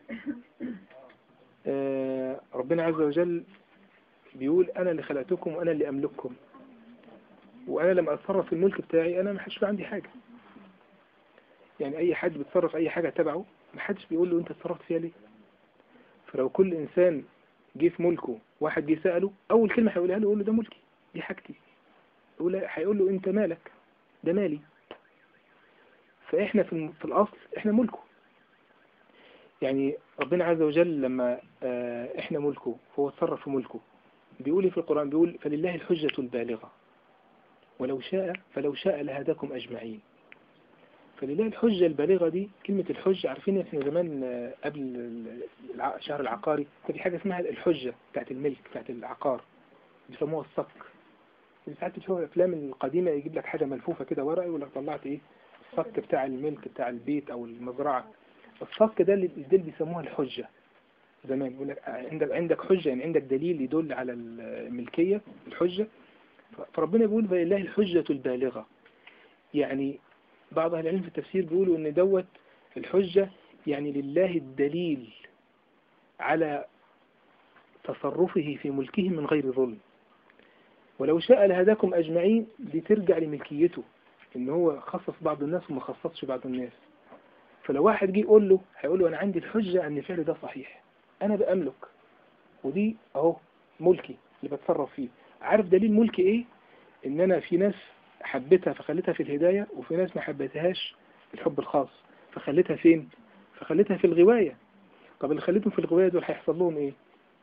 آه ربنا عز وجل بيقول انا اللي خلقتكم وانا اللي املككم وانا لما اتصرف في الملك بتاعي انا ما حدش في عندي حاجة يعني اي حد بيتصرف اي حاجة تبعه ما حدش بيقول له انت اتصرفت فيها ليه فلو كل انسان جه في ملكه واحد جه سأله اول كلمة هيقولها له يقول له ده ملكي دي حاجتي يقول له- هيقول له انت مالك ده مالي فاحنا في الم- في الاصل احنا ملكه يعني ربنا عز وجل لما آه، احنا ملكه فهو اتصرف في ملكه بيقول إيه في القرآن بيقول فلله الحجة البالغة ولو شاء فلو شاء لهداكم أجمعين فلله الحجة البالغة دي كلمة الحجة عارفين احنا زمان آه، قبل ال- الع- الشهر العقاري كان في حاجة اسمها الحجة بتاعت الملك بتاعت العقار بيسموها الصك ساعات بتشوف الافلام القديمة يجيب لك حاجة ملفوفة كده ورق يقول لك طلعت ايه الصك بتاع الملك بتاع البيت او المزرعة الصك ده اللي ده اللي بيسموها الحجة زمان يقول لك عندك عندك حجة يعني عندك دليل يدل على الملكية الحجة فربنا بيقول فلله الحجة البالغة يعني بعض أهل العلم في التفسير بيقولوا إن دوت الحجة يعني لله الدليل على تصرفه في ملكه من غير ظلم ولو شاء لهداكم أجمعين دي ترجع لملكيته إن هو خصص بعض الناس وما خصصش بعض الناس فلو واحد جه يقول له هيقول له أنا عندي الحجة أن الفعل ده صحيح أنا بأملك ودي أهو ملكي اللي بتصرف فيه عارف دليل ملكي إيه؟ إن أنا في ناس حبيتها فخليتها في الهداية وفي ناس ما حبيتهاش الحب الخاص فخليتها فين؟ فخليتها في الغواية طب اللي خليتهم في الغواية دول هيحصل لهم إيه؟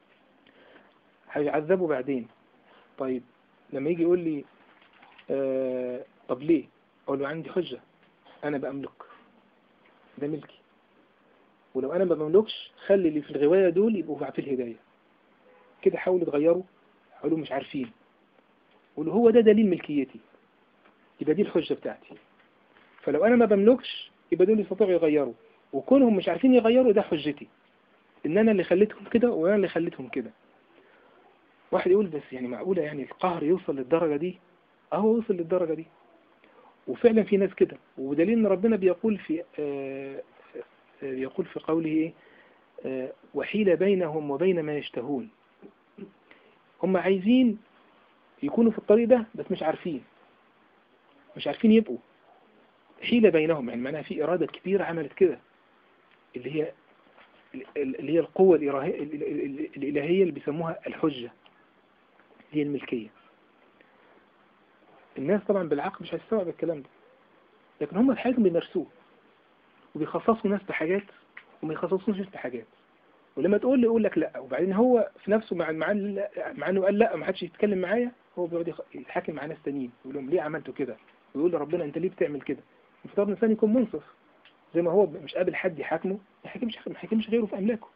هيعذبوا بعدين طيب لما يجي يقول لي آه طب ليه؟ أقول له عندي حجة أنا بأملك ده ملكي ولو أنا ما بملكش خلي اللي في الغواية دول يبقوا في الهداية كده حاولوا تغيروا حاولوا مش عارفين قولوا هو ده دليل ملكيتي يبقى دي الحجة بتاعتي فلو أنا ما بملكش يبقى دول يستطيعوا يغيروا وكونهم مش عارفين يغيروا ده حجتي إن أنا اللي خليتهم كده وأنا اللي خليتهم كده واحد يقول بس يعني معقولة يعني القهر يوصل للدرجة دي أهو وصل للدرجة دي وفعلا في ناس كده ودليل ان ربنا بيقول في آه آه يقول في قوله ايه آه وحيل بينهم وبين ما يشتهون هم عايزين يكونوا في الطريق ده بس مش عارفين مش عارفين يبقوا حيل بينهم يعني معناها في إرادة كبيرة عملت كده اللي هي اللي هي القوة الإلهية اللي بيسموها الحجة هي الملكية الناس طبعا بالعقل مش هيستوعب الكلام ده لكن هم في حياتهم بيمارسوه وبيخصصوا ناس بحاجات وما يخصصوش ناس بحاجات ولما تقول له يقول لك لا وبعدين هو في نفسه مع مع, مع انه قال لا ما حدش يتكلم معايا هو بيقعد يتحاكم مع ناس تانيين يقول لهم ليه عملتوا كده ويقول لربنا انت ليه بتعمل كده المفترض الانسان يكون منصف زي ما هو مش قابل حد يحاكمه ما يحاكمش ما يحاكمش غيره في املاكه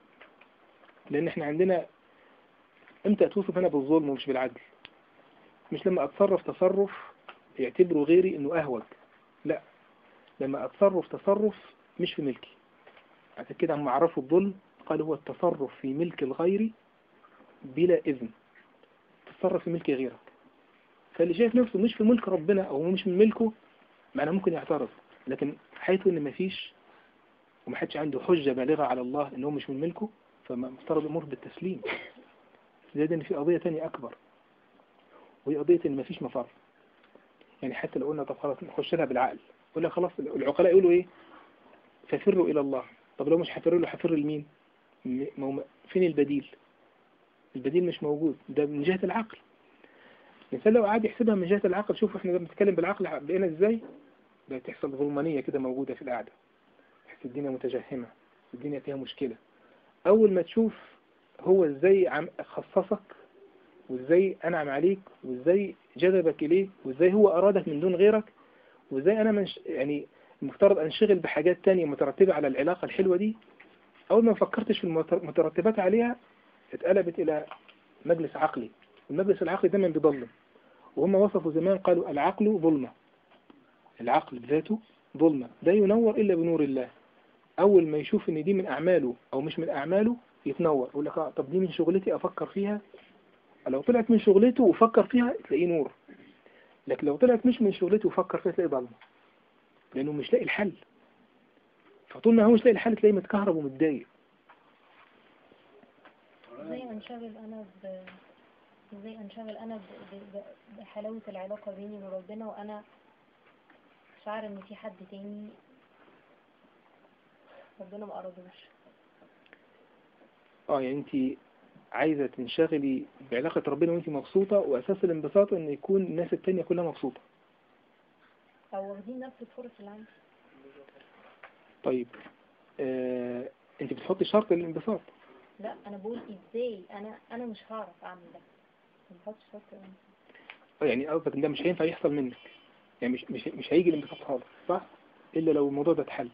لان احنا عندنا امتى اتوصف انا بالظلم ومش بالعدل مش لما اتصرف تصرف يعتبره غيري انه اهوج لا لما اتصرف تصرف مش في ملكي عشان كده هم عرفوا الظلم قال هو التصرف في ملك الغير بلا إذن تتصرف في ملك غيرك فاللي شايف نفسه مش في ملك ربنا أو مش من ملكه معناه ممكن يعترض لكن حيث إن مفيش ومحدش عنده حجة بالغة على الله إنه مش من ملكه فمفترض الأمور بالتسليم زائد إن في قضية تانية أكبر وهي قضية إن مفيش مفر يعني حتى لو قلنا طب خلاص نخش لها بالعقل يقول لك خلاص العقلاء يقولوا إيه ففروا إلى الله طب لو مش هفر له هفر لمين فين البديل البديل مش موجود ده من جهة العقل الإنسان لو قعد يحسبها من جهة العقل شوف احنا بنتكلم بالعقل بقينا ازاي ده تحصل ظلمانية كده موجودة في القعدة تحس الدنيا متجهمة الدنيا فيها مشكلة أول ما تشوف هو ازاي عم خصصك وازاي أنعم عليك وازاي جذبك إليه وازاي هو أرادك من دون غيرك وازاي أنا منش يعني المفترض أنشغل بحاجات تانية مترتبة على العلاقة الحلوة دي أول ما فكرتش في المترتبات عليها اتقلبت إلى مجلس عقلي المجلس العقلي دايما بيظلم وهم وصفوا زمان قالوا العقل ظلمة العقل بذاته ظلمة لا ينور إلا بنور الله أول ما يشوف إن دي من أعماله أو مش من أعماله يتنور يقول لك طب دي من شغلتي أفكر فيها لو طلعت من شغلته وفكر فيها تلاقيه نور لكن لو طلعت مش من شغلته وفكر فيها تلاقيه ظلمة لأنه مش لاقي الحل فطول ما هو مش لاقي الحل تلاقيه متكهرب ومتضايق ازاي انشغل انا ب ازاي انشغل انا ب... ب... بحلاوة العلاقة بيني وبين ربنا وانا شعر ان في حد تاني ربنا ما ارادوش اه يعني انت عايزة تنشغلي بعلاقة ربنا وانت مبسوطة واساس الانبساط ان يكون الناس التانية كلها مبسوطة او واخدين نفس الفرص اللي عندي طيب آه، انت بتحطي شرط للانبساط لا انا بقول ازاي انا انا مش هعرف اعمل ده ما بحطش شرط للانبساط. آه، يعني قصدك ان ده مش هينفع يحصل منك يعني مش مش مش هيجي الانبساط خالص صح إلا لو الموضوع ده اتحل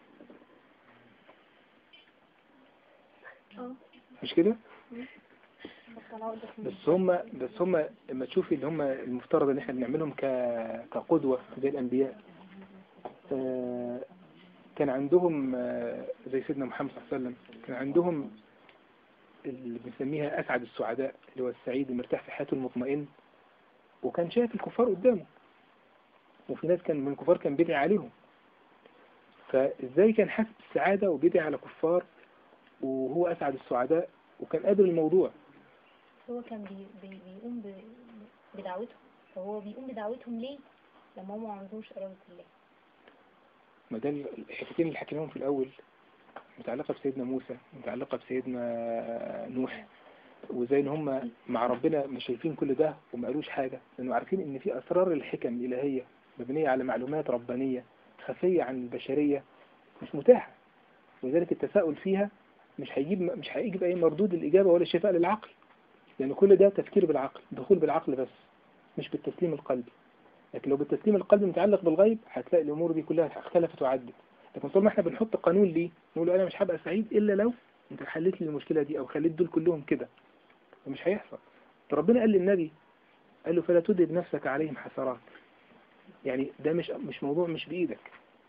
اه مش كده؟ بس العقدة في بس هم بس هم لما تشوفي اللي هم المفترض ان احنا بنعملهم ك كقدوة زي الانبياء آه، كان عندهم آه، زي سيدنا محمد صلى الله عليه وسلم كان عندهم اللي بنسميها اسعد السعداء اللي هو السعيد المرتاح في حياته المطمئن وكان شايف الكفار قدامه وفي ناس كان من الكفار كان بيدعي عليهم فازاي كان حاسس بالسعادة وبيدعي على كفار وهو اسعد السعداء وكان قادر الموضوع هو كان بي بي بيقوم ب- بدعوتهم فهو بيقوم بدعوتهم ليه لما هم ما عندهمش إرادة الله ما ده الحكايتين اللي حكيناهم في الأول متعلقة بسيدنا موسى متعلقة بسيدنا نوح وزي ان هم مع ربنا مش شايفين كل ده وما قالوش حاجة لأنه عارفين ان في أسرار الحكم الإلهية مبنية على معلومات ربانية خفية عن البشرية مش متاحة ولذلك التساؤل فيها مش هيجيب مش هيجيب أي مردود الإجابة ولا شفاء للعقل لأن كل ده تفكير بالعقل دخول بالعقل بس مش بالتسليم القلبي لكن لو بالتسليم القلبي متعلق بالغيب هتلاقي الأمور دي كلها اختلفت وعدت لكن طول ما احنا بنحط قانون ليه نقول أنا مش هبقى سعيد إلا لو أنت حليت لي المشكلة دي أو خليت دول كلهم كده فمش هيحصل ربنا قال للنبي قال له فلا تدب نفسك عليهم حسرات يعني ده مش مش موضوع مش بإيدك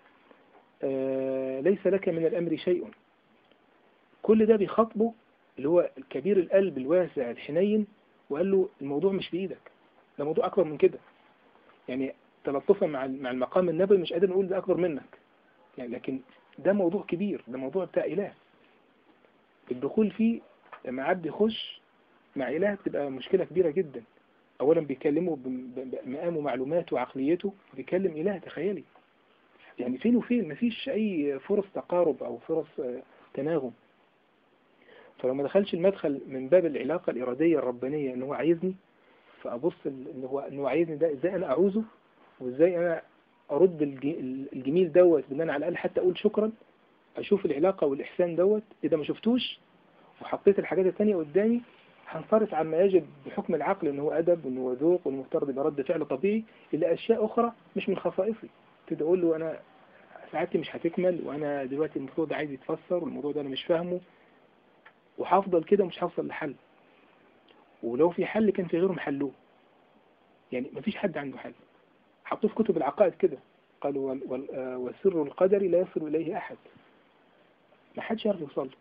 آه ليس لك من الأمر شيء كل ده بيخاطبه اللي هو الكبير القلب الواسع الحنين وقال له الموضوع مش بإيدك ده موضوع أكبر من كده يعني تلطفا مع مع المقام النبوي مش قادر نقول ده أكبر منك يعني لكن ده موضوع كبير ده موضوع بتاع إله الدخول فيه لما عبد يخش مع إله بتبقى مشكلة كبيرة جدا أولا بيكلمه بم- بمقامه ومعلوماته وعقليته بيكلم إله تخيلي يعني فين وفين مفيش أي فرص تقارب أو فرص آه، تناغم فلو ما دخلش المدخل من باب العلاقة الإرادية الربانية إن هو عايزني فأبص ال- إن هو إن هو عايزني ده إزاي أنا أعوزه وإزاي أنا أرد الج- الجميل دوت بإن أنا على الأقل حتى أقول شكرا أشوف العلاقة والإحسان دوت إذا ما شفتوش وحطيت الحاجات التانية قدامي هنصرف عما يجب بحكم العقل إن هو أدب وإن هو ذوق وإنه مفترض يبقى رد فعل طبيعي إلى أشياء أخرى مش من خصائصي تبدأ أقول له أنا ساعتي مش هتكمل وأنا دلوقتي الموضوع ده عايز يتفسر والموضوع ده أنا مش فاهمه وهفضل كده مش هوصل لحل ولو في حل كان في غيرهم حلوه يعني مفيش حد عنده حل حطوه في كتب العقائد كده قالوا وال- وال- آه، وسر القدر لا يصل إليه أحد ما حدش يعرف يوصل له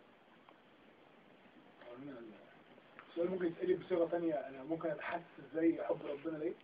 السؤال ممكن يتقلي بصيغة تانية أنا ممكن أتحسس إزاي حب ربنا ليه؟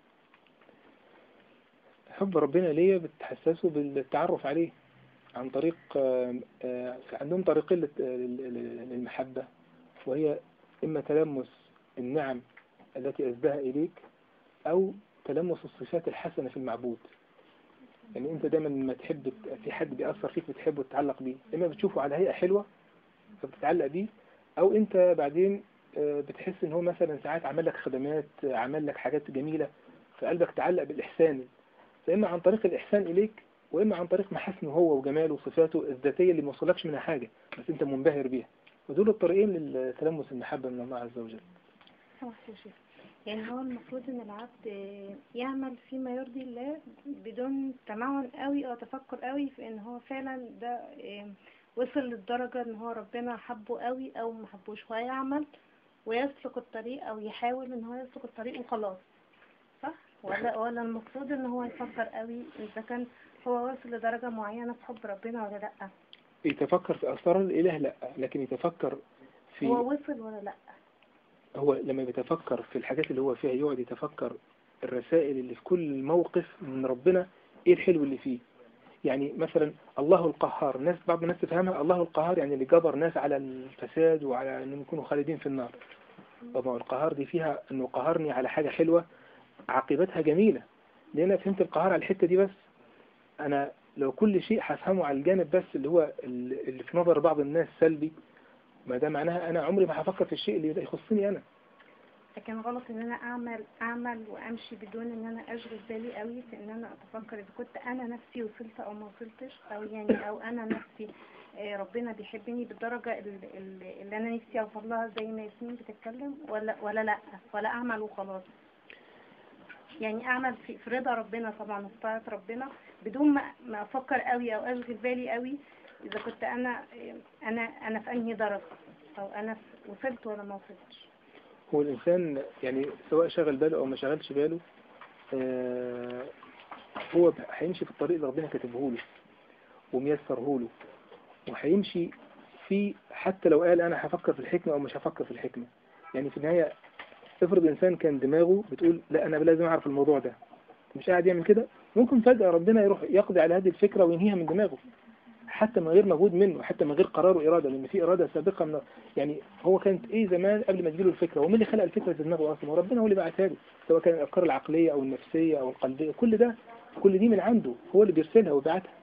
حب ربنا ليا بتحسسه بالتعرف عليه عن طريق آه، آه، عندهم طريقين للت- لل- لل- للمحبة وهي إما تلمس النعم التي أسداها إليك أو تلمس الصفات الحسنة في المعبود يعني أنت دايما لما تحب ت- في حد بيأثر فيك بتحبه تتعلق بيه إما بتشوفه على هيئة حلوة فبتتعلق بيه أو أنت بعدين آه، بتحس إن هو مثلا ساعات عمل لك خدمات آه، عمل لك حاجات جميلة فقلبك تعلق بالإحسان فإما عن طريق الإحسان إليك وإما عن طريق محاسنه هو وجماله وصفاته الذاتية اللي ما وصلكش منها حاجة بس أنت منبهر بيها ودول الطريقين للتلمس المحبة من الله عز وجل سمحت يا شيخ يعني هو المفروض ان العبد آه، يعمل فيما يرضي الله بدون تمعن قوي او تفكر قوي في ان هو فعلا ده آه، وصل للدرجة ان هو ربنا حبه قوي او ما حبوش هو يعمل ويسلك الطريق او يحاول ان هو يسلك الطريق وخلاص صح ولا ولا المفروض ان هو يفكر قوي اذا كان هو وصل لدرجة معينة في حب ربنا ولا لا يتفكر في أسرار الإله لا لكن يتفكر في هو وصل ولا لا هو لما بيتفكر في الحاجات اللي هو فيها يقعد يتفكر الرسائل اللي في كل موقف من ربنا ايه الحلو اللي فيه يعني مثلا الله القهار ناس بعض الناس تفهمها الله القهار يعني اللي جبر ناس على الفساد وعلى انهم يكونوا خالدين في النار طبعا القهار دي فيها انه قهرني على حاجة حلوة عاقبتها جميلة لان انا فهمت القهار على الحتة دي بس انا لو كل شيء هفهمه على الجانب بس اللي هو اللي في نظر بعض الناس سلبي ما ده معناها انا عمري ما هفكر في الشيء اللي يخصني انا لكن غلط ان انا اعمل اعمل وامشي بدون ان انا اشغل بالي قوي في ان انا اتفكر اذا كنت انا نفسي وصلت او ما وصلتش او يعني او انا نفسي آه، ربنا بيحبني بالدرجة ال- ال- اللي انا نفسي اوصل لها زي ما ياسمين بتتكلم ولا ولا لا ولا اعمل وخلاص يعني اعمل في في رضا ربنا طبعا وفي طاعة ربنا بدون ما ما افكر قوي او اشغل بالي قوي اذا كنت انا انا انا في انهي درجة او انا في- وصلت ولا ما وصلتش هو الإنسان يعني سواء شغل باله أو ما شغلش باله آه، هو ب- هيمشي في الطريق اللي ربنا كاتبه له وميسره له وهيمشي في حتى لو قال أنا هفكر في الحكمة أو مش هفكر في الحكمة يعني في النهاية افرض إنسان كان دماغه بتقول لا أنا لازم أعرف الموضوع ده مش قاعد يعمل كده ممكن فجأة ربنا يروح يقضي على هذه الفكرة وينهيها من دماغه حتى من غير مجهود منه حتى من غير قرار وإرادة لأن في إرادة سابقة من يعني هو كانت إيه زمان قبل ما تجيله الفكرة ومين اللي خلق الفكرة في دماغه أصلا وربنا هو اللي بعتها له سواء كان الأفكار العقلية أو النفسية أو القلبية كل ده كل دي من عنده هو اللي بيرسلها وبيبعتها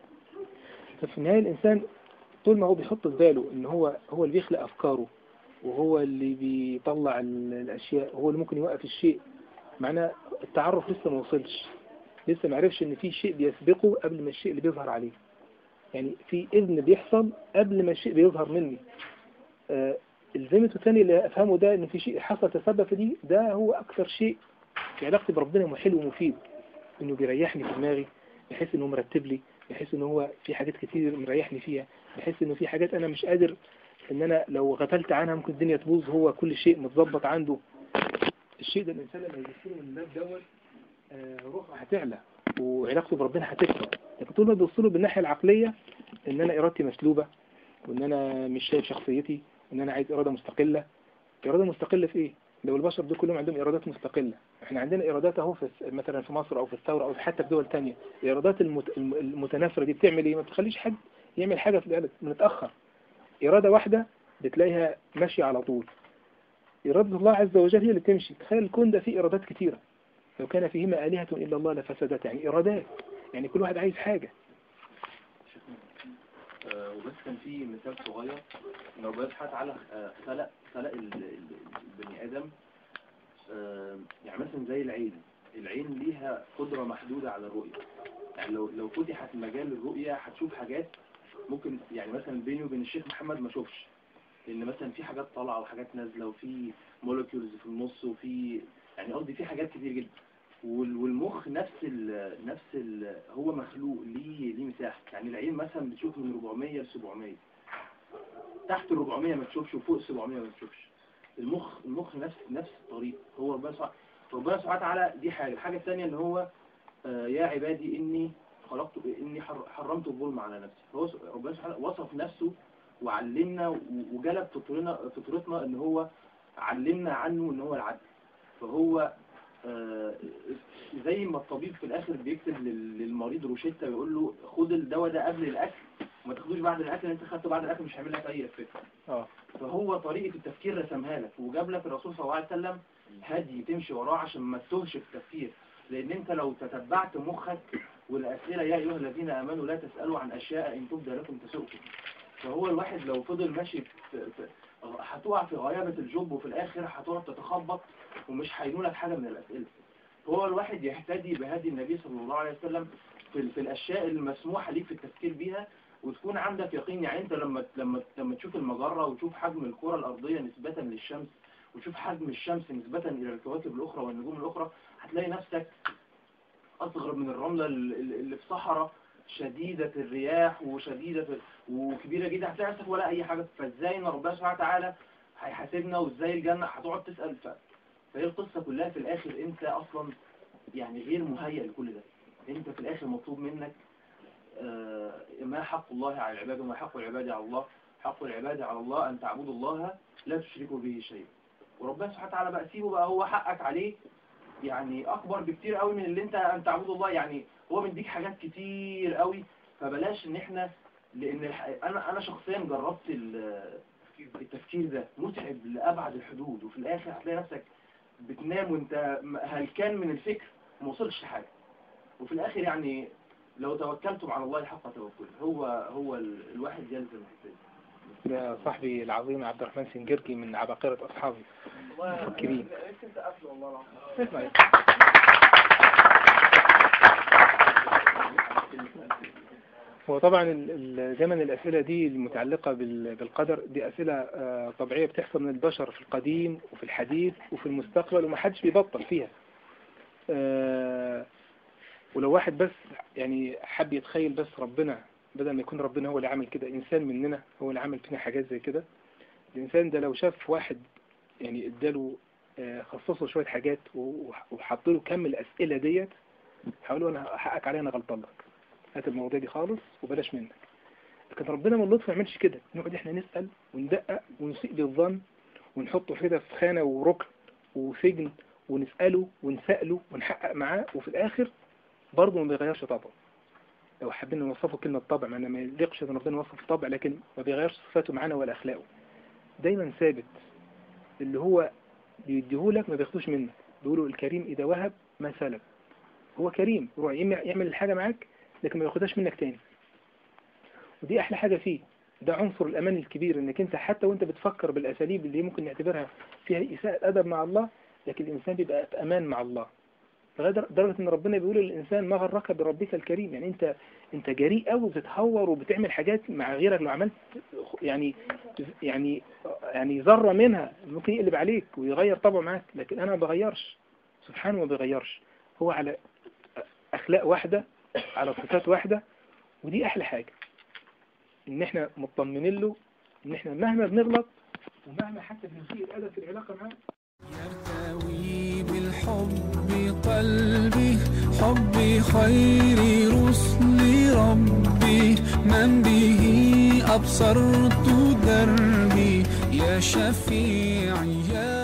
ففي النهاية الإنسان طول ما هو بيحط في باله إن هو هو اللي بيخلق أفكاره وهو اللي بيطلع ال- الأشياء هو اللي ممكن يوقف الشيء معناه التعرف لسه ما وصلش لسه ما عرفش إن في شيء بيسبقه قبل ما الشيء اللي بيظهر عليه يعني في إذن بيحصل قبل ما الشيء بيظهر مني آه الزمت الثاني اللي أفهمه ده إن في شيء حصل تسبب في دي ده هو أكثر شيء في علاقتي بربنا حلو ومفيد إنه بيريحني في دماغي بحيث إنه مرتب لي بحيث إن هو في حاجات كتير مريحني فيها بحيث إنه في حاجات أنا مش قادر إن أنا لو غفلت عنها ممكن الدنيا تبوظ هو كل شيء متظبط عنده الشيء ده الإنسان لما يبص له من الباب دوت آه، روحه هتعلى وعلاقته بربنا هتكبر لكن طول ما بيبص له بالناحية العقلية إن أنا إرادتي مسلوبة وإن أنا مش شايف شخصيتي وإن أنا عايز إرادة مستقلة إرادة مستقلة في إيه؟ لو البشر دول كلهم عندهم إرادات مستقلة إحنا عندنا إرادات أهو في مثلا في مصر أو في الثورة أو حتى في دول تانية الإرادات المت... الم- المتنافرة دي بتعمل إيه؟ ما بتخليش حد يعمل حاجة في البلد بنتأخر إرادة واحدة بتلاقيها ماشية على طول إرادة الله عز وجل هي اللي تمشي تخيل الكون ده فيه إرادات كتيرة لو كان فيهما آلهة إلا الله لفسدت يعني إرادات يعني كل واحد عايز حاجة آه، وبس كان في مثال صغير ان ربنا سبحانه وتعالى آه، خلق خلق ال- ال- البني ادم آه، يعني مثلا زي العين العين ليها قدرة محدودة على الرؤية يعني لو لو فتحت مجال الرؤية هتشوف حاجات ممكن يعني مثلا بيني وبين الشيخ محمد ما اشوفش لان مثلا في حاجات طالعة وحاجات نازلة وفي مولكيولز في النص وفي يعني قصدي في حاجات كتير جدا وال- والمخ نفس ال نفس ال هو مخلوق ليه ليه مساحه يعني العين مثلا بتشوف من 400 ل 700 تحت ال 400 ما تشوفش وفوق ال 700 ما تشوفش المخ المخ نفس نفس الطريق هو ربنا سبحانه ربنا سبحانه وتعالى دي حاجه الحاجه الثانيه ان هو آه، يا عبادي اني خلقت اني حر- حرمت الظلم على نفسي هو س- ربنا سبحانه وصف نفسه وعلمنا و- وجلب فطرنا فطرتنا ان هو علمنا عنه ان هو العدل فهو آه، زي ما الطبيب في الاخر بيكتب لل- للمريض روشته ويقول له خد الدواء ده قبل الاكل وما تاخدوش بعد الاكل لان انت خدته بعد الاكل مش هيعمل لك اي افكت اه فهو طريقه التفكير رسمها لك وجاب لك الرسول صلى الله عليه وسلم هدي تمشي وراه عشان ما تتوهش في التفكير لان انت لو تتبعت مخك والاسئله يا ايها الذين امنوا لا تسالوا عن اشياء ان تبدى لكم تسؤكم فهو الواحد لو فضل ماشي في في- هتقع في غيابة الجب وفي الآخر هتقعد تتخبط ومش هينولك حاجة من الأسئلة هو الواحد يهتدي بهدي النبي صلى الله عليه وسلم في, في الأشياء المسموحة ليك في التفكير بيها وتكون عندك يقين يعني أنت لما لما لما تشوف المجرة وتشوف حجم الكرة الأرضية نسبة للشمس وتشوف حجم الشمس نسبة إلى الكواكب الأخرى والنجوم الأخرى هتلاقي نفسك أصغر من الرملة ال- ال- اللي في صحراء شديدة الرياح وشديدة وكبيرة جدا هتلاقي نفسك ولا أي حاجة فإزاي إن ربنا سبحانه وتعالى هيحاسبنا وإزاي الجنة هتقعد تسأل ف... فهي القصة كلها في الآخر أنت أصلا يعني غير مهيأ لكل ده أنت في الآخر مطلوب منك آه، ما حق الله على العباد وما حق العباد على الله حق العباد على الله أن تعبدوا الله لا تشركوا به شيئا وربنا سبحانه وتعالى بقى سيبه بقى هو حقك عليه يعني أكبر بكتير قوي من اللي أنت أن تعبدوا الله يعني هو مديك حاجات كتير قوي فبلاش إن إحنا لأن الح... أنا أنا شخصيا جربت ال- التفكير ده متعب لأبعد الحدود وفي الآخر هتلاقي نفسك بتنام وأنت م- هلكان من الفكر ما وصلش لحاجة وفي الآخر يعني لو توكلتم على الله حق توكله هو هو ال... الواحد يلزم الحكاية ده صاحبي العظيم عبد الرحمن سنجركي من عباقرة أصحابي كريم اسمع هو طبعا ال- ال- زمن الأسئلة دي المتعلقة بال- بالقدر دي أسئلة آه، طبيعية بتحصل من البشر في القديم وفي الحديث وفي المستقبل وما حدش بيبطل فيها آه ولو واحد بس يعني حب يتخيل بس ربنا بدل ما يكون ربنا هو اللي عمل كده إنسان مننا هو اللي عمل فينا حاجات زي كده الإنسان ده لو شاف واحد يعني اداله آه، خصصه شوية حاجات و- وحط له كم الأسئلة ديت هقول له أنا حقك عليا أنا غلطان لك هات المواضيع دي خالص وبلاش منك لكن ربنا من لطفه ما يعملش كده نقعد احنا نسأل وندقق ونسيء بالظن ونحطه كده في خانة وركن وسجن ونسأله ونسأله ونحقق معاه وفي الآخر برضه ما بيغيرش طبعه لو حابين نوصفه كلمة طبع ما أنا ما يليقش إن ربنا يوصف الطبع لكن ما بيغيرش صفاته معانا ولا أخلاقه دايما ثابت اللي هو بيديهولك ما بياخدوش منك بيقولوا الكريم إذا وهب ما سلب هو كريم يروح يعمل يعمل الحاجة معاك لكن ما ياخدهاش منك تاني ودي أحلى حاجة فيه ده عنصر الأمان الكبير إنك أنت حتى وأنت بتفكر بالأساليب اللي ممكن نعتبرها فيها إساءة أدب مع الله لكن الإنسان بيبقى في أمان مع الله لغاية درجة إن ربنا بيقول للإنسان ما غرك بربك الكريم يعني أنت أنت جريء قوي وبتتهور وبتعمل حاجات مع غيرك لو عملت يعني يعني يعني ذرة منها ممكن يقلب عليك ويغير طبعه معاك لكن أنا ما بغيرش سبحانه ما بيغيرش هو على أخلاق واحدة على صفات واحدة ودي أحلى حاجة إن إحنا مطمنين له إن إحنا مهما بنغلط ومهما حتى بنسيء الأدب في العلاقة معاه يرتوي بالحب قلبي حبي خير رسل ربي من به أبصرت دربي يا شفيعي يا